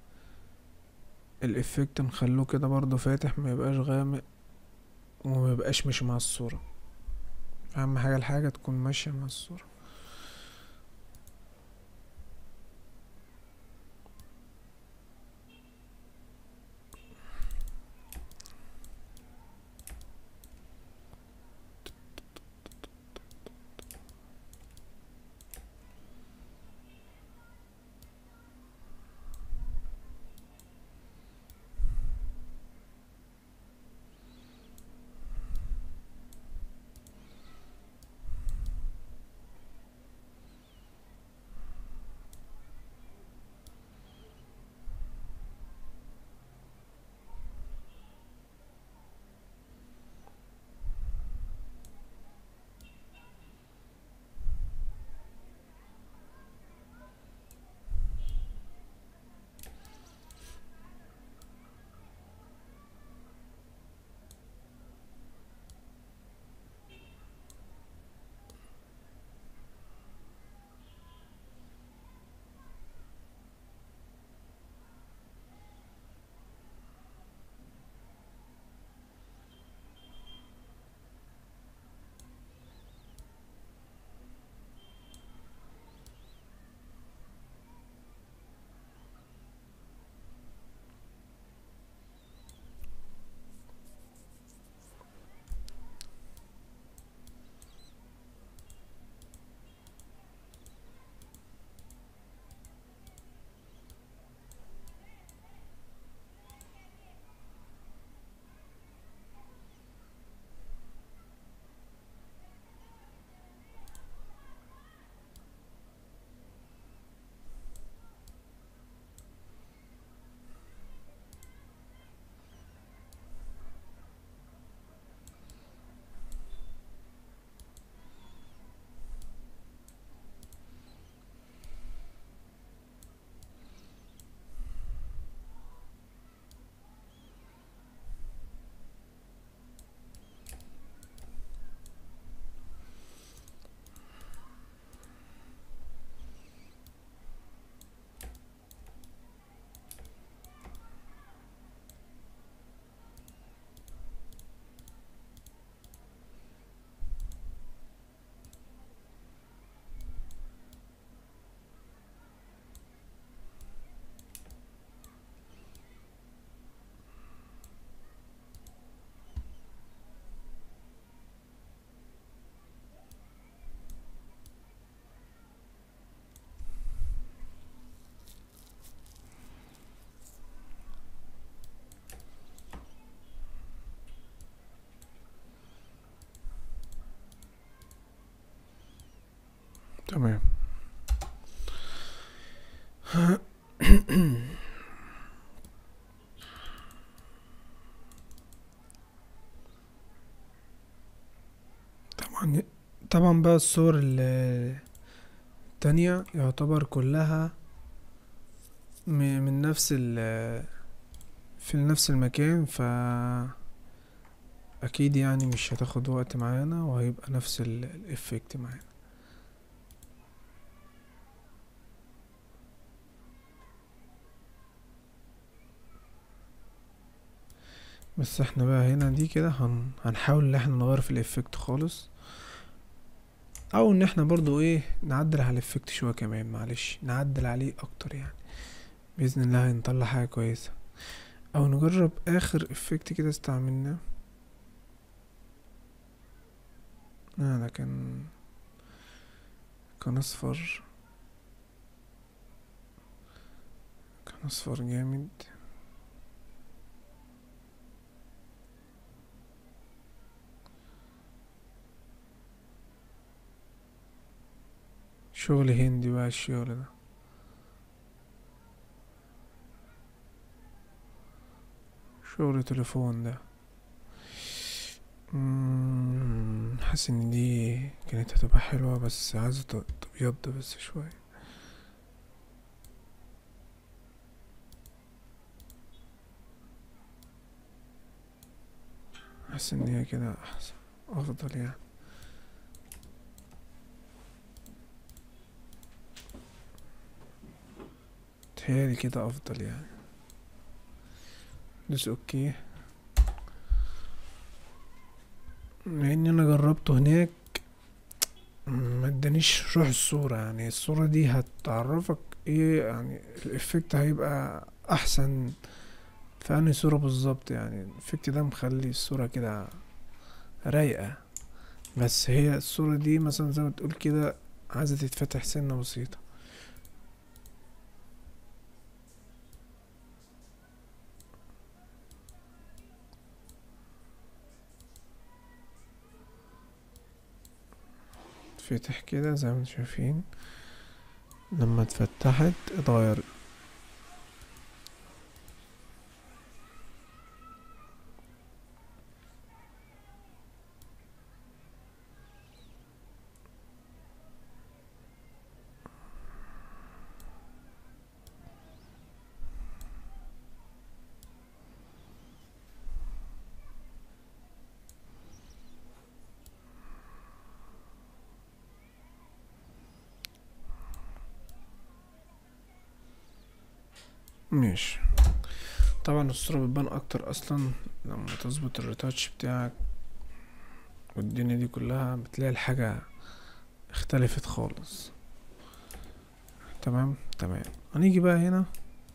الافكت نخلوه كده برضو فاتح ما يبقاش غامق وما يبقاش ماشي مع الصورة اهم حاجة الحاجة تكون ماشية مع الصورة تمام طبعا طبعا بقى الصور ال- التانية يعتبر كلها م- من نفس ال في نفس المكان ف اكيد يعني مش هتاخد وقت معانا وهيبقى نفس ال- الافكت معانا بس احنا بقى هنا دي كده هن... هنحاول ان احنا نغير في الافكت خالص او ان احنا برضو ايه نعدل على الافكت شوية كمان معلش نعدل عليه اكتر يعني بإذن الله هنطلع حاجة كويسة او نجرب اخر افكت كده استعملناه آه ده كان كان اصفر كان اصفر جامد شغل هندي بقى الشغل ده شغل تليفون ده مم، حاسس ان دي كانت هتبقى حلوة بس عايزة ت- تبيض بس شوية حاسس ان هي كده احسن افضل يعني تهيألي كده افضل يعني دوس اوكي مع اني انا جربته هناك ما ادانيش روح الصورة يعني الصورة دي هتعرفك ايه يعني الافكت هيبقى احسن في انهي صورة بالظبط يعني الافكت ده مخلي الصورة كده رايقة بس هي الصورة دي مثلا زي ما تقول كده عايزة تتفتح سنة بسيطة تفتح كده زي ما انتم شايفين لما اتفتحت اتغيرت ماشي طبعا الصورة بتبان اكتر اصلا لما تظبط الريتاتش بتاعك والدنيا دي كلها بتلاقي الحاجة اختلفت خالص تمام تمام هنيجي بقى هنا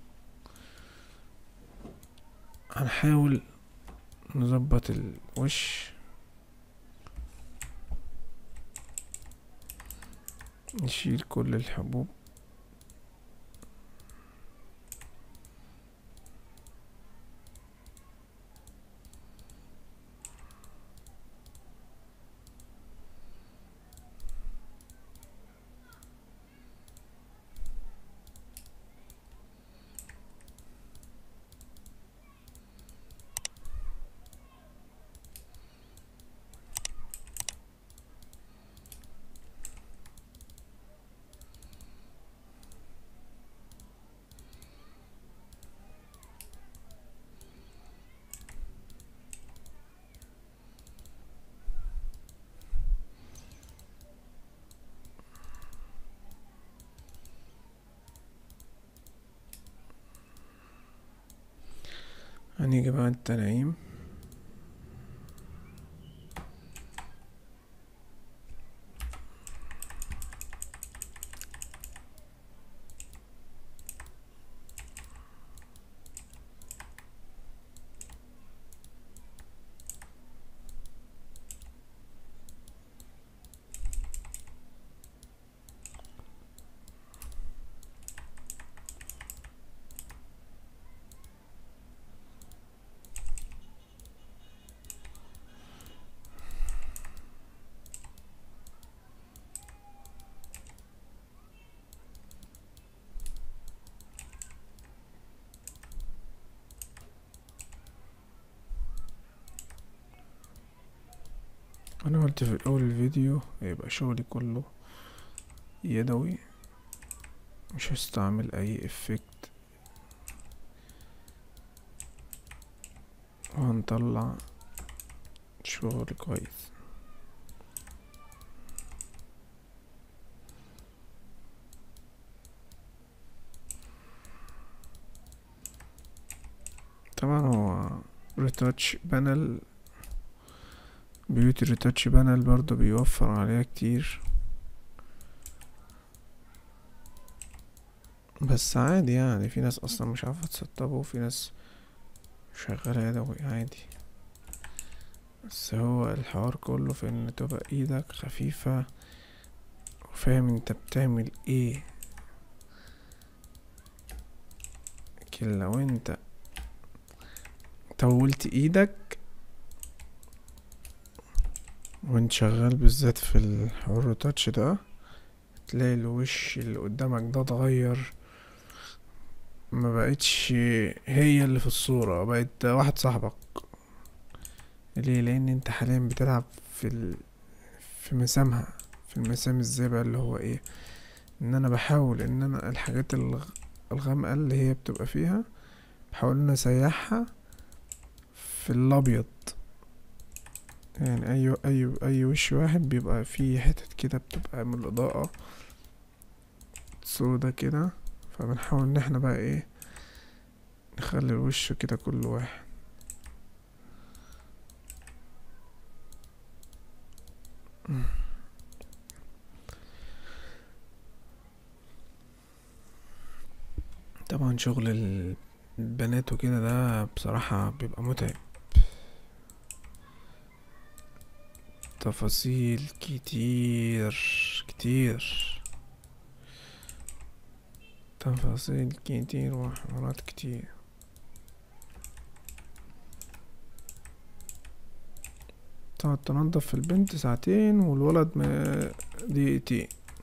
هنحاول نظبط الوش نشيل كل الحبوب هنيجي بقى التنعيم انا قلت في اول الفيديو هيبقى شغلي كله يدوي مش هستعمل اي افكت وهنطلع شغل كويس طبعا هو ريتاتش بانل بيوتي ريتاتش بانل برضه بيوفر عليها كتير بس عادي يعني في ناس اصلا مش عارفه تسطبه وفي ناس شغاله يدوي عادي بس هو الحوار كله في ان تبقى ايدك خفيفه وفاهم انت بتعمل ايه لكن لو انت طولت ايدك وانت شغال بالذات في الحوار تاتش ده تلاقي الوش اللي قدامك ده اتغير ما بقتش هي اللي في الصورة بقت واحد صاحبك ليه لان انت حاليا بتلعب في ال... في مسامها في المسام ازاي بقى اللي هو ايه ان انا بحاول ان انا الحاجات الغ... الغامقة اللي هي بتبقى فيها بحاول ان اسيحها في الابيض يعني اي اي اي وش واحد بيبقى فيه حتت كده بتبقى من الاضاءة سودا كده فبنحاول ان احنا بقى ايه نخلي الوش كده كل واحد طبعا شغل البنات وكده ده بصراحة بيبقى متعب تفاصيل كتير كتير تفاصيل كتير وحوارات كتير تقعد تنضف في البنت ساعتين والولد ما دقيقتين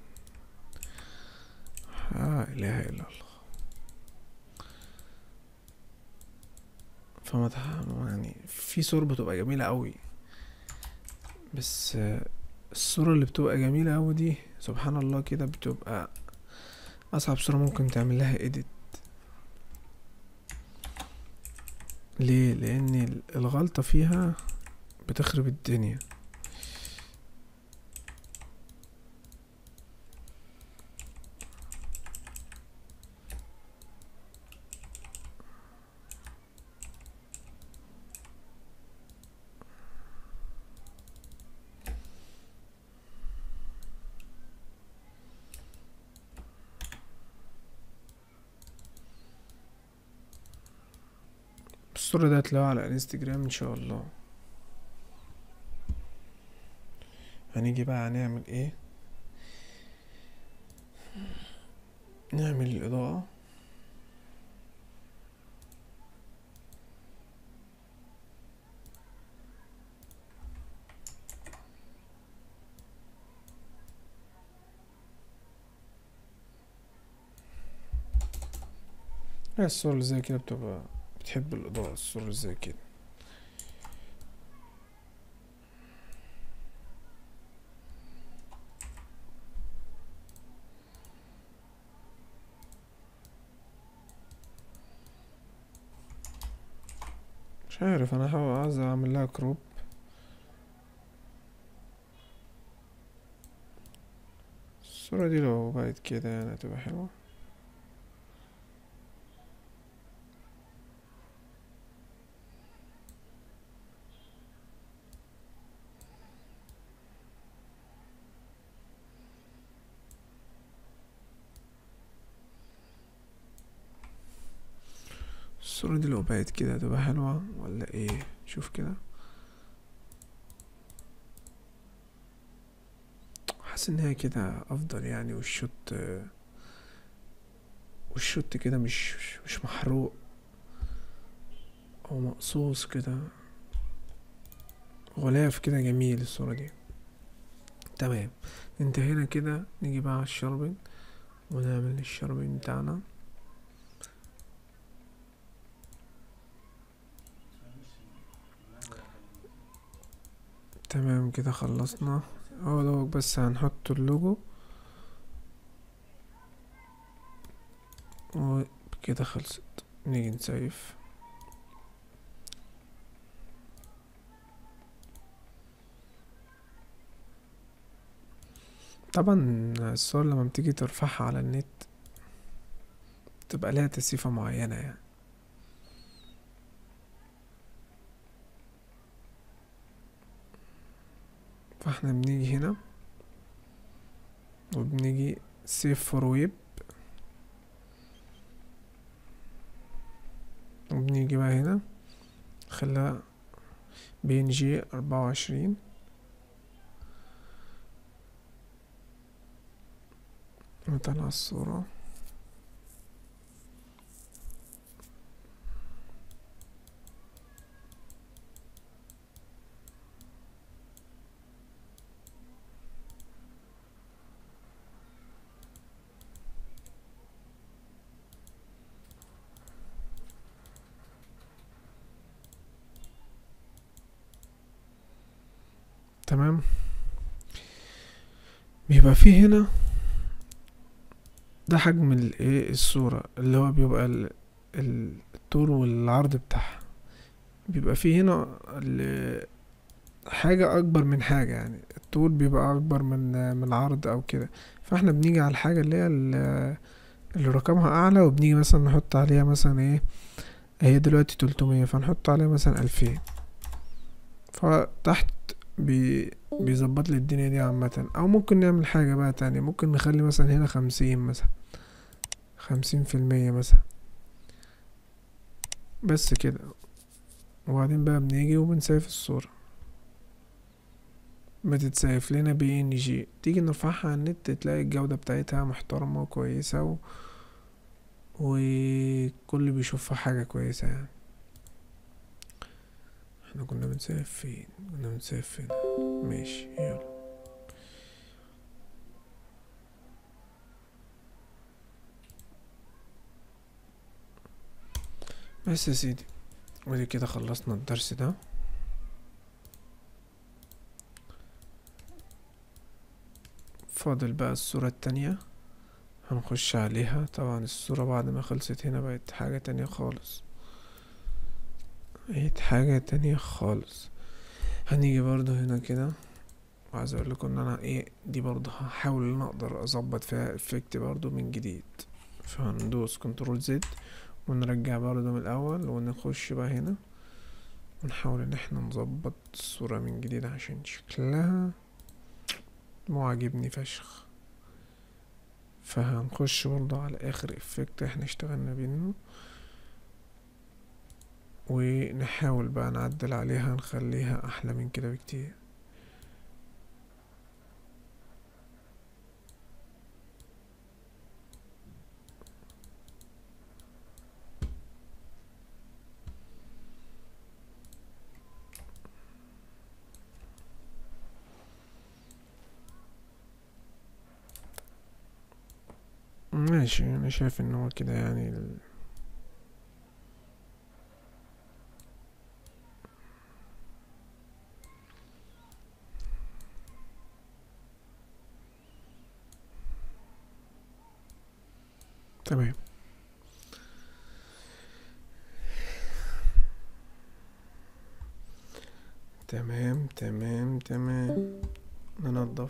لا اله الا الله فما يعني في صور بتبقى جميلة قوي بس الصورة اللي بتبقى جميلة قوي دي سبحان الله كده بتبقى اصعب صورة ممكن تعمل لها ايديت ليه لان الغلطة فيها بتخرب الدنيا الصورة دي هتلاقوها على الانستجرام ان شاء الله هنيجي بقى هنعمل ايه نعمل الاضاءة هي الصور اللي زي كده بتبقى بتحب الإضاءة الصور اللي زي كده مش عارف انا هحاول عايز اعمل لها كروب الصورة دي لو بقت كده يعني هتبقى حلوة الصورة دي لو بقت كده هتبقى حلوة ولا ايه شوف كده حاسس ان هي كده افضل يعني والشوت والشوت كده مش مش محروق او مقصوص كده غلاف كده جميل الصورة دي تمام انتهينا كده نيجي بقى على الشربن ونعمل الشربن بتاعنا تمام كده خلصنا اهو دوك بس هنحط اللوجو وكده خلصت نيجي نسيف طبعا الصور لما بتيجي ترفعها على النت تبقى لها تسيفة معينة يعني فاحنا بنيجي هنا وبنيجي سيف فور ويب وبنيجي بقى هنا خليها بي ان جي اربعة وعشرين نطلع الصورة تمام بيبقى فيه هنا ده حجم الايه الصورة اللي هو بيبقى ال- ال- الطول والعرض بتاعها بيبقى فيه هنا ال- حاجة أكبر من حاجة يعني الطول بيبقى أكبر من من العرض أو كده فاحنا بنيجي على الحاجة اللي هي ال- اللي رقمها أعلى وبنيجي مثلا نحط عليها مثلا ايه هي دلوقتي تلتمية فنحط عليها مثلا ألفين فتحت بي بيظبط لي الدنيا دي عامة أو ممكن نعمل حاجة بقى تانية ممكن نخلي مثلا هنا خمسين مثلا خمسين في المية مثلا بس كده وبعدين بقى بنيجي وبنسيف الصورة بتتسيف لنا بي ان جي تيجي نرفعها على النت تلاقي الجودة بتاعتها محترمة وكويسة و... وكل بيشوفها حاجة كويسة يعني احنا كنا بنسيف فين كنا بنسيف فين ماشي يلا بس يا سيدي ودي كده خلصنا الدرس ده فاضل بقى الصورة التانية هنخش عليها طبعا الصورة بعد ما خلصت هنا بقت حاجة تانية خالص بقت حاجة تانية خالص هنيجي برضو هنا كده وعايز اقول لكم ان انا ايه دي برضو هحاول ان أنا اقدر اظبط فيها افكت برضو من جديد فهندوس كنترول زد ونرجع برضو من الاول ونخش بقى هنا ونحاول ان احنا نظبط الصورة من جديد عشان شكلها مو عاجبني فشخ فهنخش برضو على اخر افكت احنا اشتغلنا بينه ونحاول بقى نعدل عليها نخليها احلى من كده بكتير ماشي انا شايف ان هو كده يعني ال... تمام تمام تمام تمام ننضف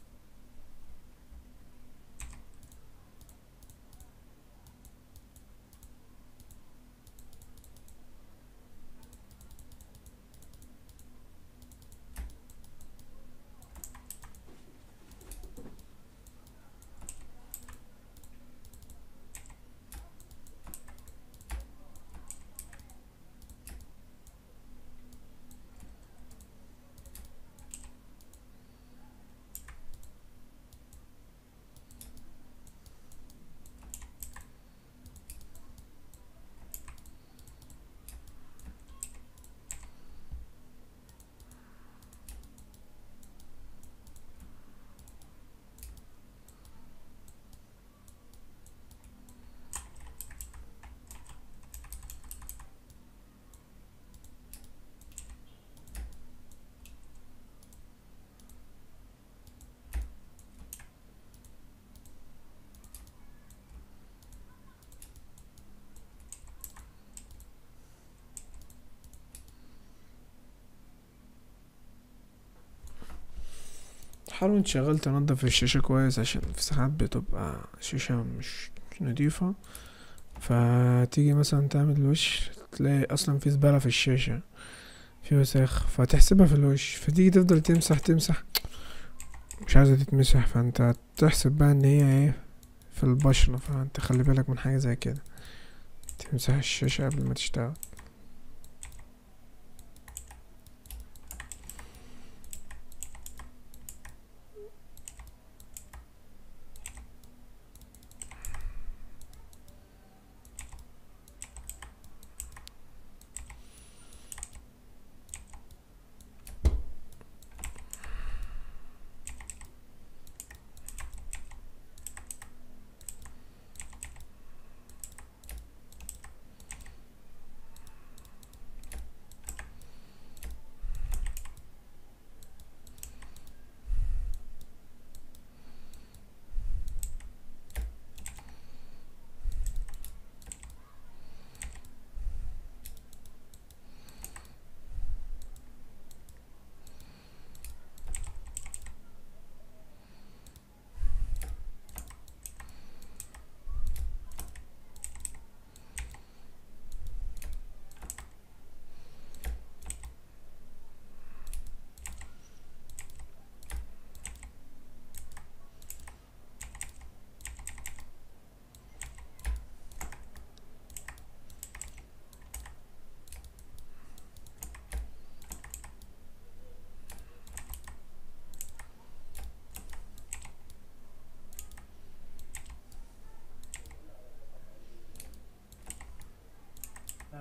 حاول تشغل تنضف الشاشة كويس عشان في ساعات بتبقى الشاشة مش مش نضيفة فتيجي مثلا تعمل الوش تلاقي اصلا في زبالة في الشاشة في وساخ فتحسبها في الوش فتيجي تفضل تمسح تمسح مش عايزة تتمسح فانت تحسب بقى ان هي ايه في البشرة فانت خلي بالك من حاجة زي كده تمسح الشاشة قبل ما تشتغل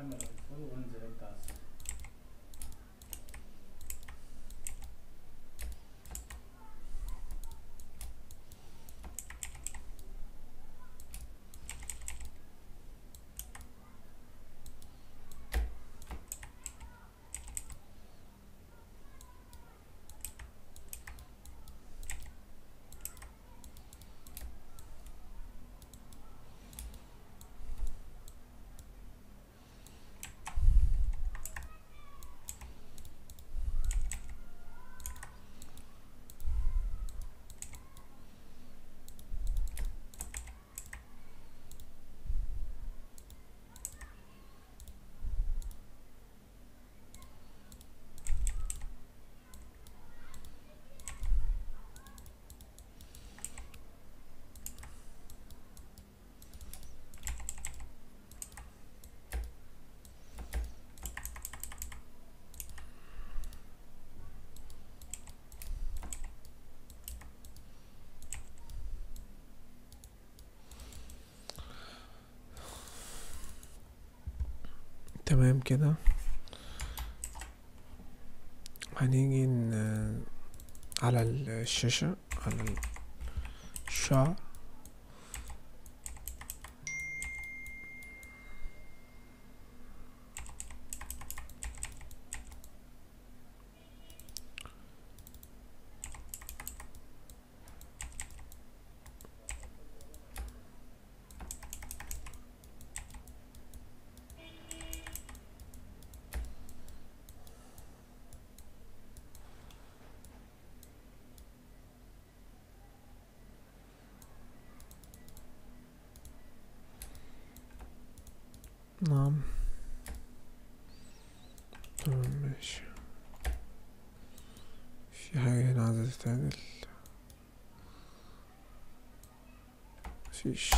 اعمل ايفون وانزل انت على السيرفر. تمام كده هنيجي ن... على الشاشة على الشعر نعم تمام ماشي في حاجة هنا عايزة تتعدل مفيش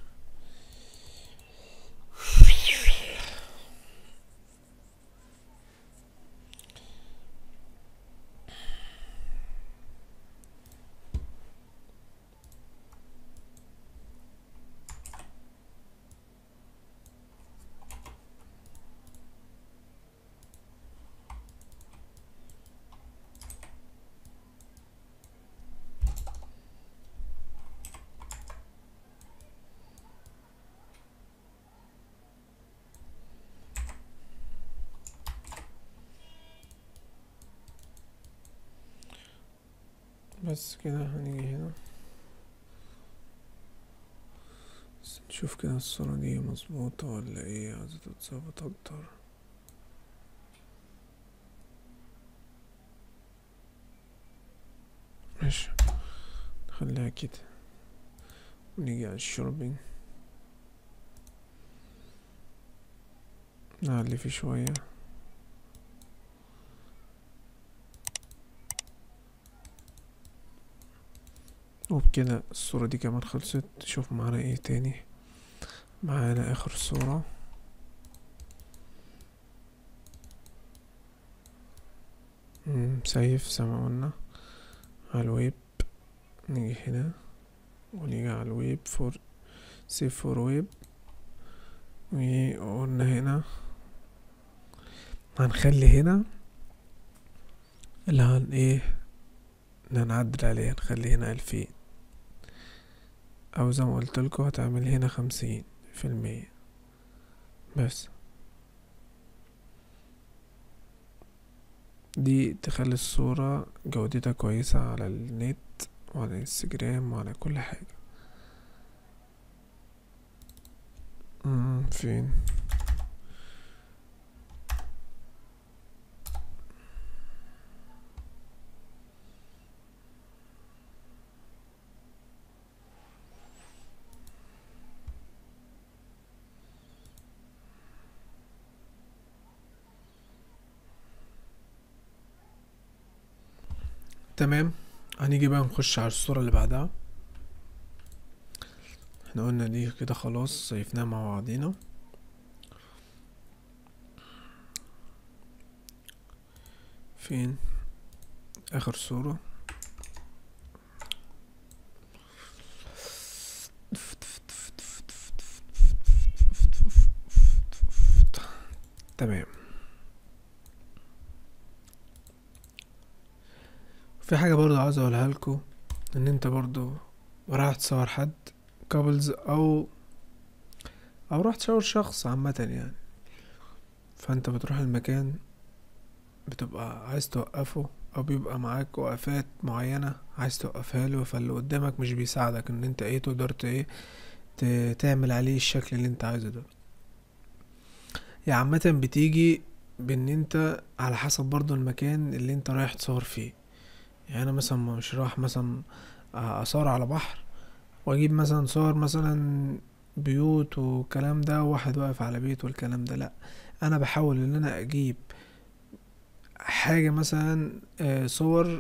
بس كده هنيجي هنا بس نشوف كده الصورة دي مظبوطة ولا ايه عايزة تتظبط اكتر ماشي نخليها كده ونيجي على الشوربين نعلي فيه شوية وبكده الصورة دي كمان خلصت شوف معانا ايه تاني معانا اخر صورة مم، سيف زي ما قلنا على الويب نيجي هنا ونيجي على الويب فور سيف فور ويب وقلنا هنا هنخلي هنا اللي هن ايه اللي هنعدل عليه هنخلي هنا ألفين او زي ما قلتلكوا هتعمل هنا خمسين في المية بس دي تخلي الصورة جودتها كويسة على النت وعلى الانستجرام وعلى كل حاجة مم، فين تمام هنيجي بقى نخش على الصورة اللي بعدها احنا قلنا دي كده خلاص صيفناها مع بعضينا فين اخر صورة برضو عاوز اقولها لكم ان انت برضو رايح تصور حد كابلز او او راح تصور شخص عامة يعني فانت بتروح المكان بتبقى عايز توقفه او بيبقى معاك وقفات معينة عايز توقفها له فاللي قدامك مش بيساعدك ان انت ايه تقدر ت- ايه ت- تعمل عليه الشكل اللي انت عايزه ده يا عامة بتيجي بان انت على حسب برضو المكان اللي انت رايح تصور فيه يعني انا مثلا مش رايح مثلا اصور على بحر واجيب مثلا صور مثلا بيوت والكلام ده واحد واقف على بيت والكلام ده لا انا بحاول ان انا اجيب حاجة مثلا آه، صور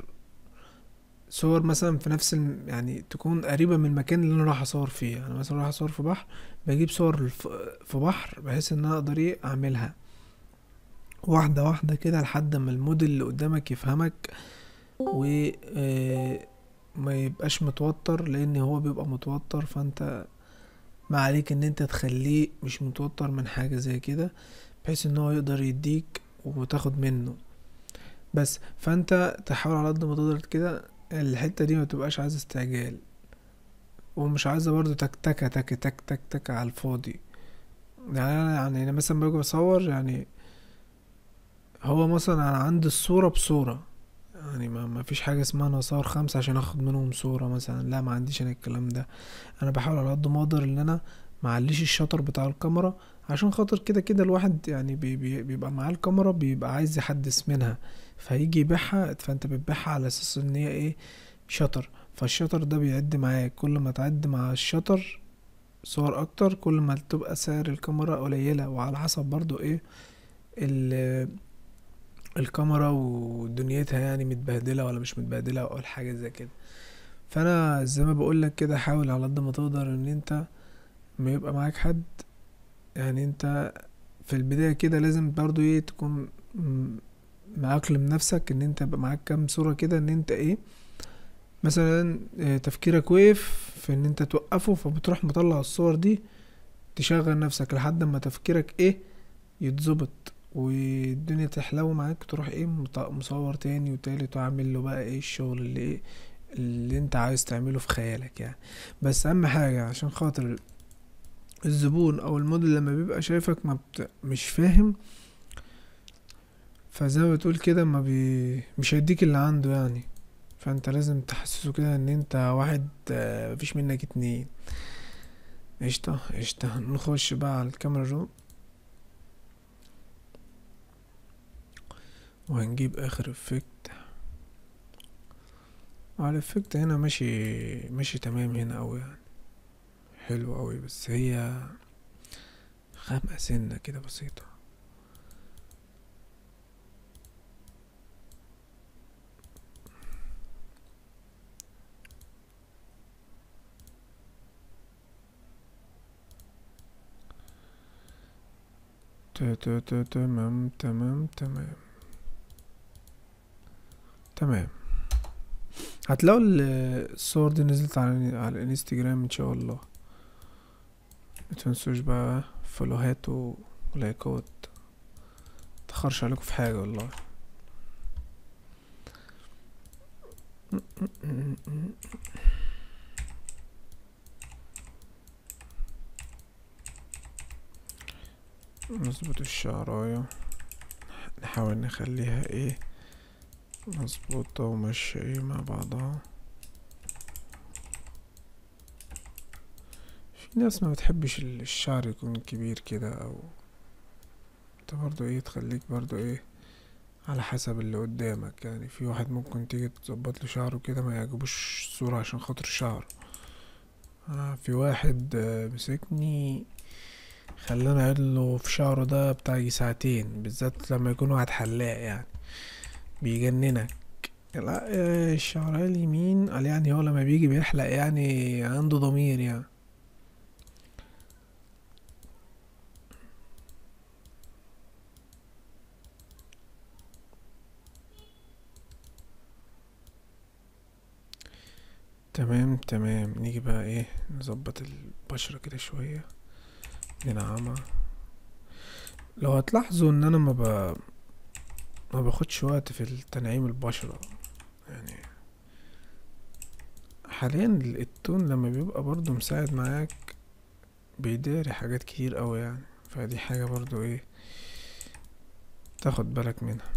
صور مثلا في نفس الم... يعني تكون قريبة من المكان اللي انا رايح اصور فيه انا مثلا رايح اصور في بحر بجيب صور الف- في بحر بحيث ان انا اقدر ايه اعملها واحدة واحدة كده لحد ما الموديل اللي قدامك يفهمك و آه، ما يبقاش متوتر لان هو بيبقى متوتر فانت ما عليك ان انت تخليه مش متوتر من حاجة زي كده بحيث ان هو يقدر يديك وتاخد منه بس فانت تحاول على قد ما تقدر كده الحتة دي ما تبقاش عايز استعجال ومش عايزة برضو تكتكة تك تك تك تك على الفاضي يعني انا يعني انا مثلا باجي بصور يعني هو مثلا انا عندي الصورة بصورة يعني ما, ما فيش حاجة اسمها انا اصور خمسة عشان اخد منهم صورة مثلا لا ما عنديش انا الكلام ده انا بحاول على قد ما اقدر ان انا معليش الشطر بتاع الكاميرا عشان خاطر كده كده الواحد يعني بي بي بيبقى معاه الكاميرا بيبقى عايز يحدث منها فهيجي يبيعها فانت بتبيعها على اساس ان هي ايه شطر فالشطر ده بيعد معاك كل ما تعد مع الشطر صور اكتر كل ما تبقى سعر الكاميرا قليلة وعلى حسب برضو ايه ال الكاميرا ودنيتها يعني متبهدلة ولا مش متبهدلة او حاجة زي كده فانا زي ما بقولك كده حاول على قد ما تقدر ان انت ما يبقى معاك حد يعني انت في البداية كده لازم برضو ايه تكون م- معقلم نفسك ان انت يبقى معاك كام صورة كده ان انت ايه مثلا اه، تفكيرك وقف في ان انت توقفه فبتروح مطلع الصور دي تشغل نفسك لحد ما تفكيرك ايه يتظبط والدنيا تحلو معاك تروح ايه مط- مصور تاني وتالت وعامل له بقى ايه الشغل اللي ايه اللي انت عايز تعمله في خيالك يعني بس اهم حاجة عشان خاطر الزبون او الموديل لما بيبقى شايفك ما بت... مش فاهم فزي ما بتقول كده ما بي... مش هيديك اللي عنده يعني فانت لازم تحسسه كده ان انت واحد آه، مفيش منك اتنين قشطة قشطة نخش بقى على الكاميرا رو وهنجيب اخر افكت على الافكت هنا ماشي ماشي تمام هنا اوي يعني حلو اوي بس هي خامقة سنة كده بسيطة ت- ت- ت- تمام تمام تمام تمام هتلاقوا ال- الصور دي نزلت على على الانستجرام ان شاء الله متنسوش بقى فولوهات و- ولايكات متأخرش عليكم في حاجة والله نظبط الشعراية نحاول نخليها ايه مظبوطة وماشية ايه مع بعضها في ناس ما بتحبش ال- الشعر يكون كبير كده او انت برضو ايه تخليك برضو ايه على حسب اللي قدامك يعني في واحد ممكن تيجي تظبط له شعره كده ما يعجبوش الصورة عشان خاطر شعره آه في واحد آه مسكني خلاني اعيد له في شعره ده بتاع يجي ساعتين بالذات لما يكون واحد حلاق يعني بيجننك لا آه، الشعر اليمين قال يعني هو لما بيجي بيحلق يعني عنده ضمير يعني تمام تمام نيجي بقى ايه نظبط البشرة كده شوية ننعمها لو هتلاحظوا ان انا ما ب... ما باخدش وقت في التنعيم البشرة يعني حاليا ال- التون لما بيبقى برضو مساعد معاك بيداري حاجات كتير اوي يعني فدي حاجة برضو ايه تاخد بالك منها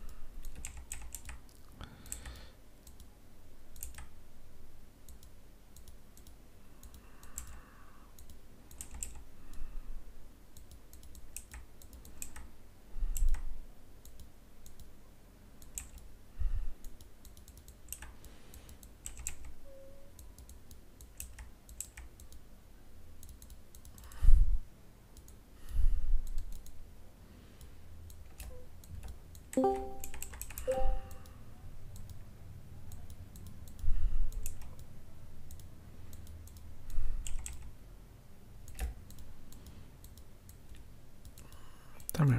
تمام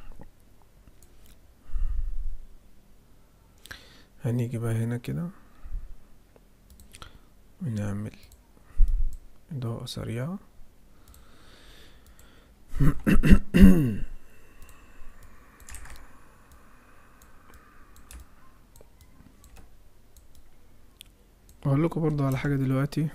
هنيجي بقى هنا كده ونعمل إضاءة سريعة أقول لكم برضو على حاجة دلوقتي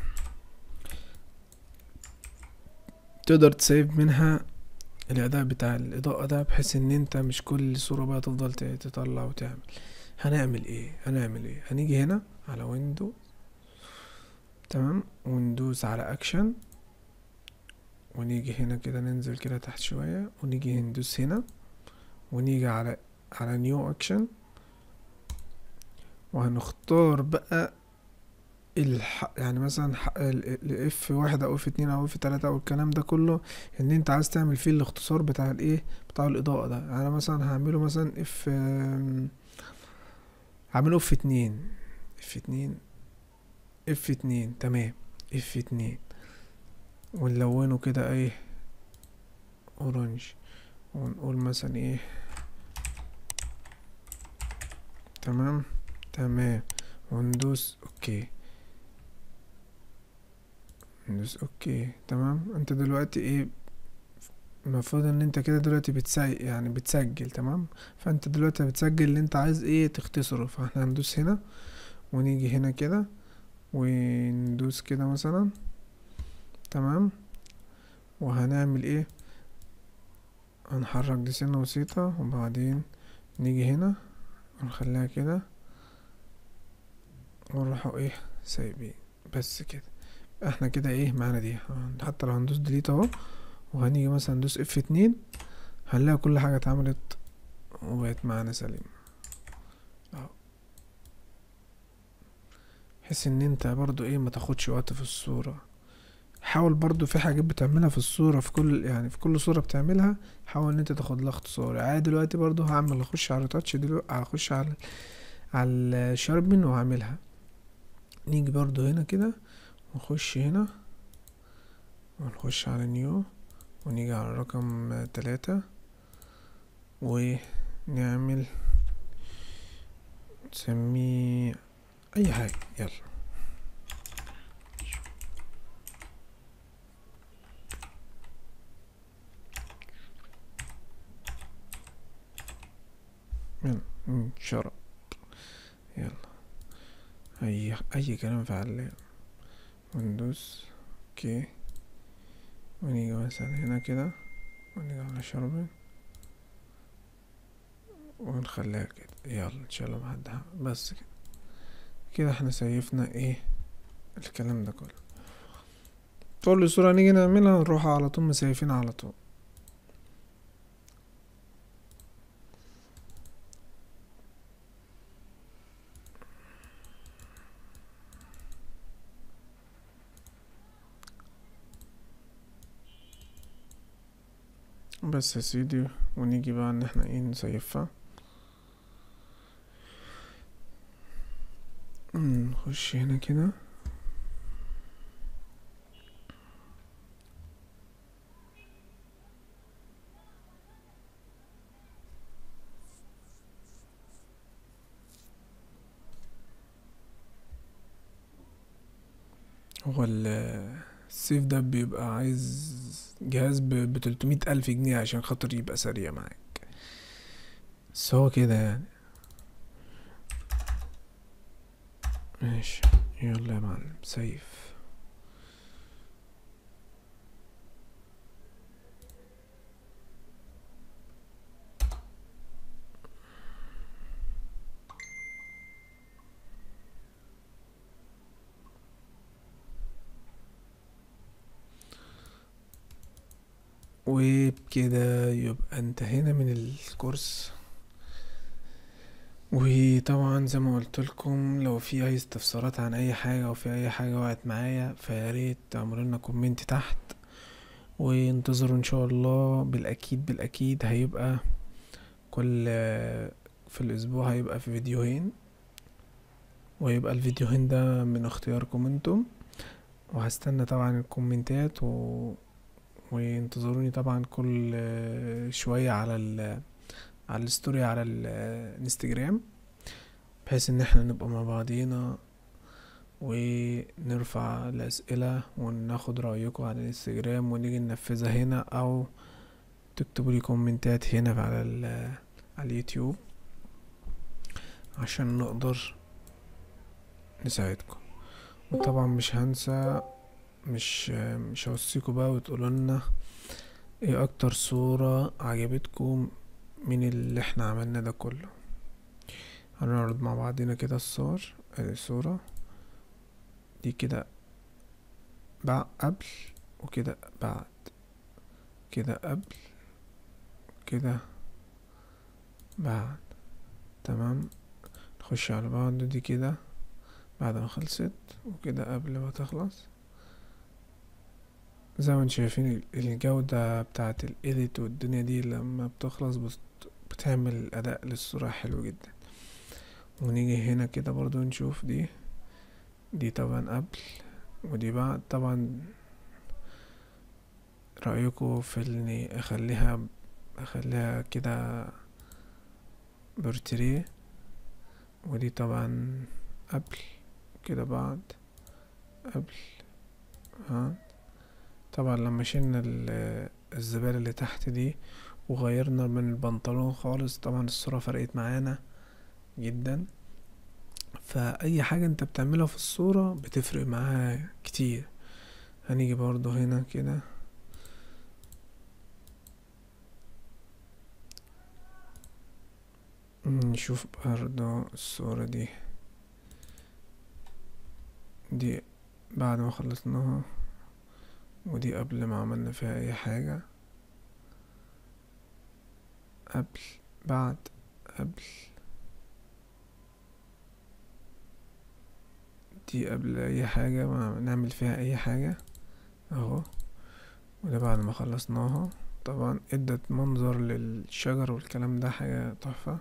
تقدر تسيب منها الأداء بتاع الإضاءة ده بحيث إن أنت مش كل صورة بقى تفضل ت- تطلع وتعمل هنعمل إيه هنعمل إيه هنيجي هنا على ويندو تمام وندوس على أكشن ونيجي هنا كده ننزل كده تحت شوية ونيجي ندوس هنا ونيجي على على نيو أكشن وهنختار بقى الح... يعني مثلا ح... الاف واحد او اف اتنين او اف تلاتة او الكلام ده كله ان انت عايز تعمل فيه الاختصار بتاع الايه بتاع الاضاءة ده انا مثلا هعمله مثلا اف هعمله اف اتنين اف اتنين اف اتنين تمام اف اتنين ونلونه كده ايه اورنج ونقول مثلا ايه تمام تمام وندوس اوكي ندوس اوكي تمام انت دلوقتي ايه المفروض ان انت كده دلوقتي بتسجل يعني بتسجل تمام فانت دلوقتي بتسجل اللي انت عايز ايه تختصره فاحنا هندوس هنا ونيجي هنا كده وندوس كده مثلا تمام وهنعمل ايه هنحرك دي سنة بسيطة وبعدين نيجي هنا ونخليها كده ونروحوا ايه سايبين بس كده احنا كده ايه معانا دي حتى لو هندوس ديليت اهو وهنيجي مثلا ندوس اف اتنين هنلاقي كل حاجة اتعملت وبقت معانا سليم اهو بحيث ان انت برضو ايه ما تاخدش وقت في الصورة حاول برضو في حاجات بتعملها في الصورة في كل يعني في كل صورة بتعملها حاول ان انت تاخد لها اختصار عادي دلوقتي برضو هعمل اخش على تاتش دلوقتي هخش على على الشاربن وهعملها نيجي برضو هنا كده ونخش هنا ونخش على نيو ونيجي على رقم تلاتة ونعمل نسميه اي حاجة يلا يلا مم، شرب يلا اي اي كلام في علام وندوس اوكي ونيجي مثلا هنا كده ونيجي على شرب ونخليها كده يلا ان شاء الله محد ح- بس كده كده احنا سيفنا ايه الكلام ده كله كل صورة نيجي نعملها نروح على طول مسيفين على طول بس يا سيدي ونيجي بقى ان احنا ايه نسيفها نخش هنا كده هو ال- السيف ده بيبقى عايز جهاز ب 300 ألف جنيه عشان خاطر يبقى سريع معاك بس هو كده يعني ماشي يلا يا معلم سيف وبكده يبقى انتهينا من الكورس وطبعا زي ما قلت لكم لو في اي استفسارات عن اي حاجه او في اي حاجه وقعت معايا فياريت تعملوا لنا كومنت تحت وانتظروا ان شاء الله بالاكيد بالاكيد هيبقى كل في الاسبوع هيبقى في فيديوهين ويبقى الفيديوهين ده من اختياركم انتم وهستنى طبعا الكومنتات و... وانتظروني طبعا كل شوية على ال على الستوري على الانستجرام بحيث ان احنا نبقى مع بعضينا ونرفع الاسئلة وناخد رأيكم على الانستجرام ونيجي ننفذها هنا او تكتبوا لي كومنتات هنا على ال على اليوتيوب عشان نقدر نساعدكم وطبعا مش هنسى مش مش هوصيكوا بقى وتقولوا لنا ايه اكتر صورة عجبتكم من اللي احنا عملنا ده كله هنعرض مع بعضنا كده الصور ادي صورة دي كده بعد قبل وكده بعد كده قبل كده بعد تمام نخش على بعض دي كده بعد ما خلصت وكده قبل ما تخلص زي ما انتم شايفين الجودة بتاعة الايديت والدنيا دي لما بتخلص بتعمل الاداء للصورة حلو جدا ونيجي هنا كده برضو نشوف دي دي طبعا قبل ودي بعد طبعا رأيكم في اني اخليها اخليها كده بورتريه ودي طبعا قبل كده بعد قبل ها طبعا لما شلنا الزبالة اللي تحت دي وغيرنا من البنطلون خالص طبعا الصورة فرقت معانا جدا فأي حاجة انت بتعملها في الصورة بتفرق معاها كتير هنيجي برضو هنا كده نشوف برضو الصورة دي دي بعد ما خلصناها ودي قبل ما عملنا فيها اي حاجة قبل بعد قبل دي قبل اي حاجة ما نعمل فيها اي حاجة اهو وده بعد ما خلصناها طبعا ادت منظر للشجر والكلام ده حاجة تحفة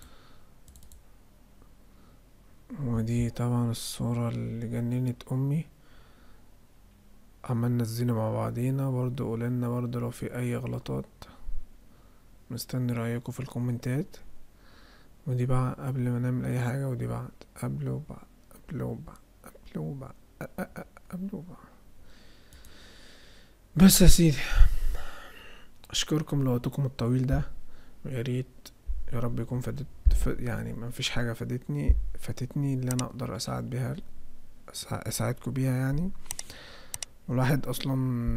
ودي طبعا الصورة اللي جننت امي عملنا الزينة مع بعضينا برضو قولنا برضو لو في اي غلطات مستني رأيكم في الكومنتات ودي بقى قبل ما نعمل اي حاجة ودي بعد قبل وبعد قبل وبعد قبل وبعد قبل وبعد بس يا سيدي اشكركم لوقتكم الطويل ده ويا ريت يا رب يكون فادت يعني ما فيش حاجة فادتني فاتتني اللي انا اقدر اساعد بيها اساعدكم بيها يعني والواحد اصلا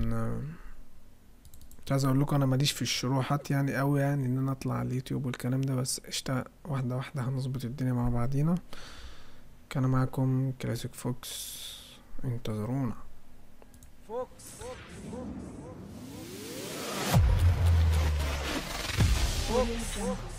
مش عايز اقول لكم انا ماليش في الشروحات يعني قوي يعني ان انا اطلع على اليوتيوب والكلام ده بس قشطه واحده واحده هنظبط الدنيا مع بعضينا كان معاكم كلاسيك فوكس انتظرونا فوكس فوكس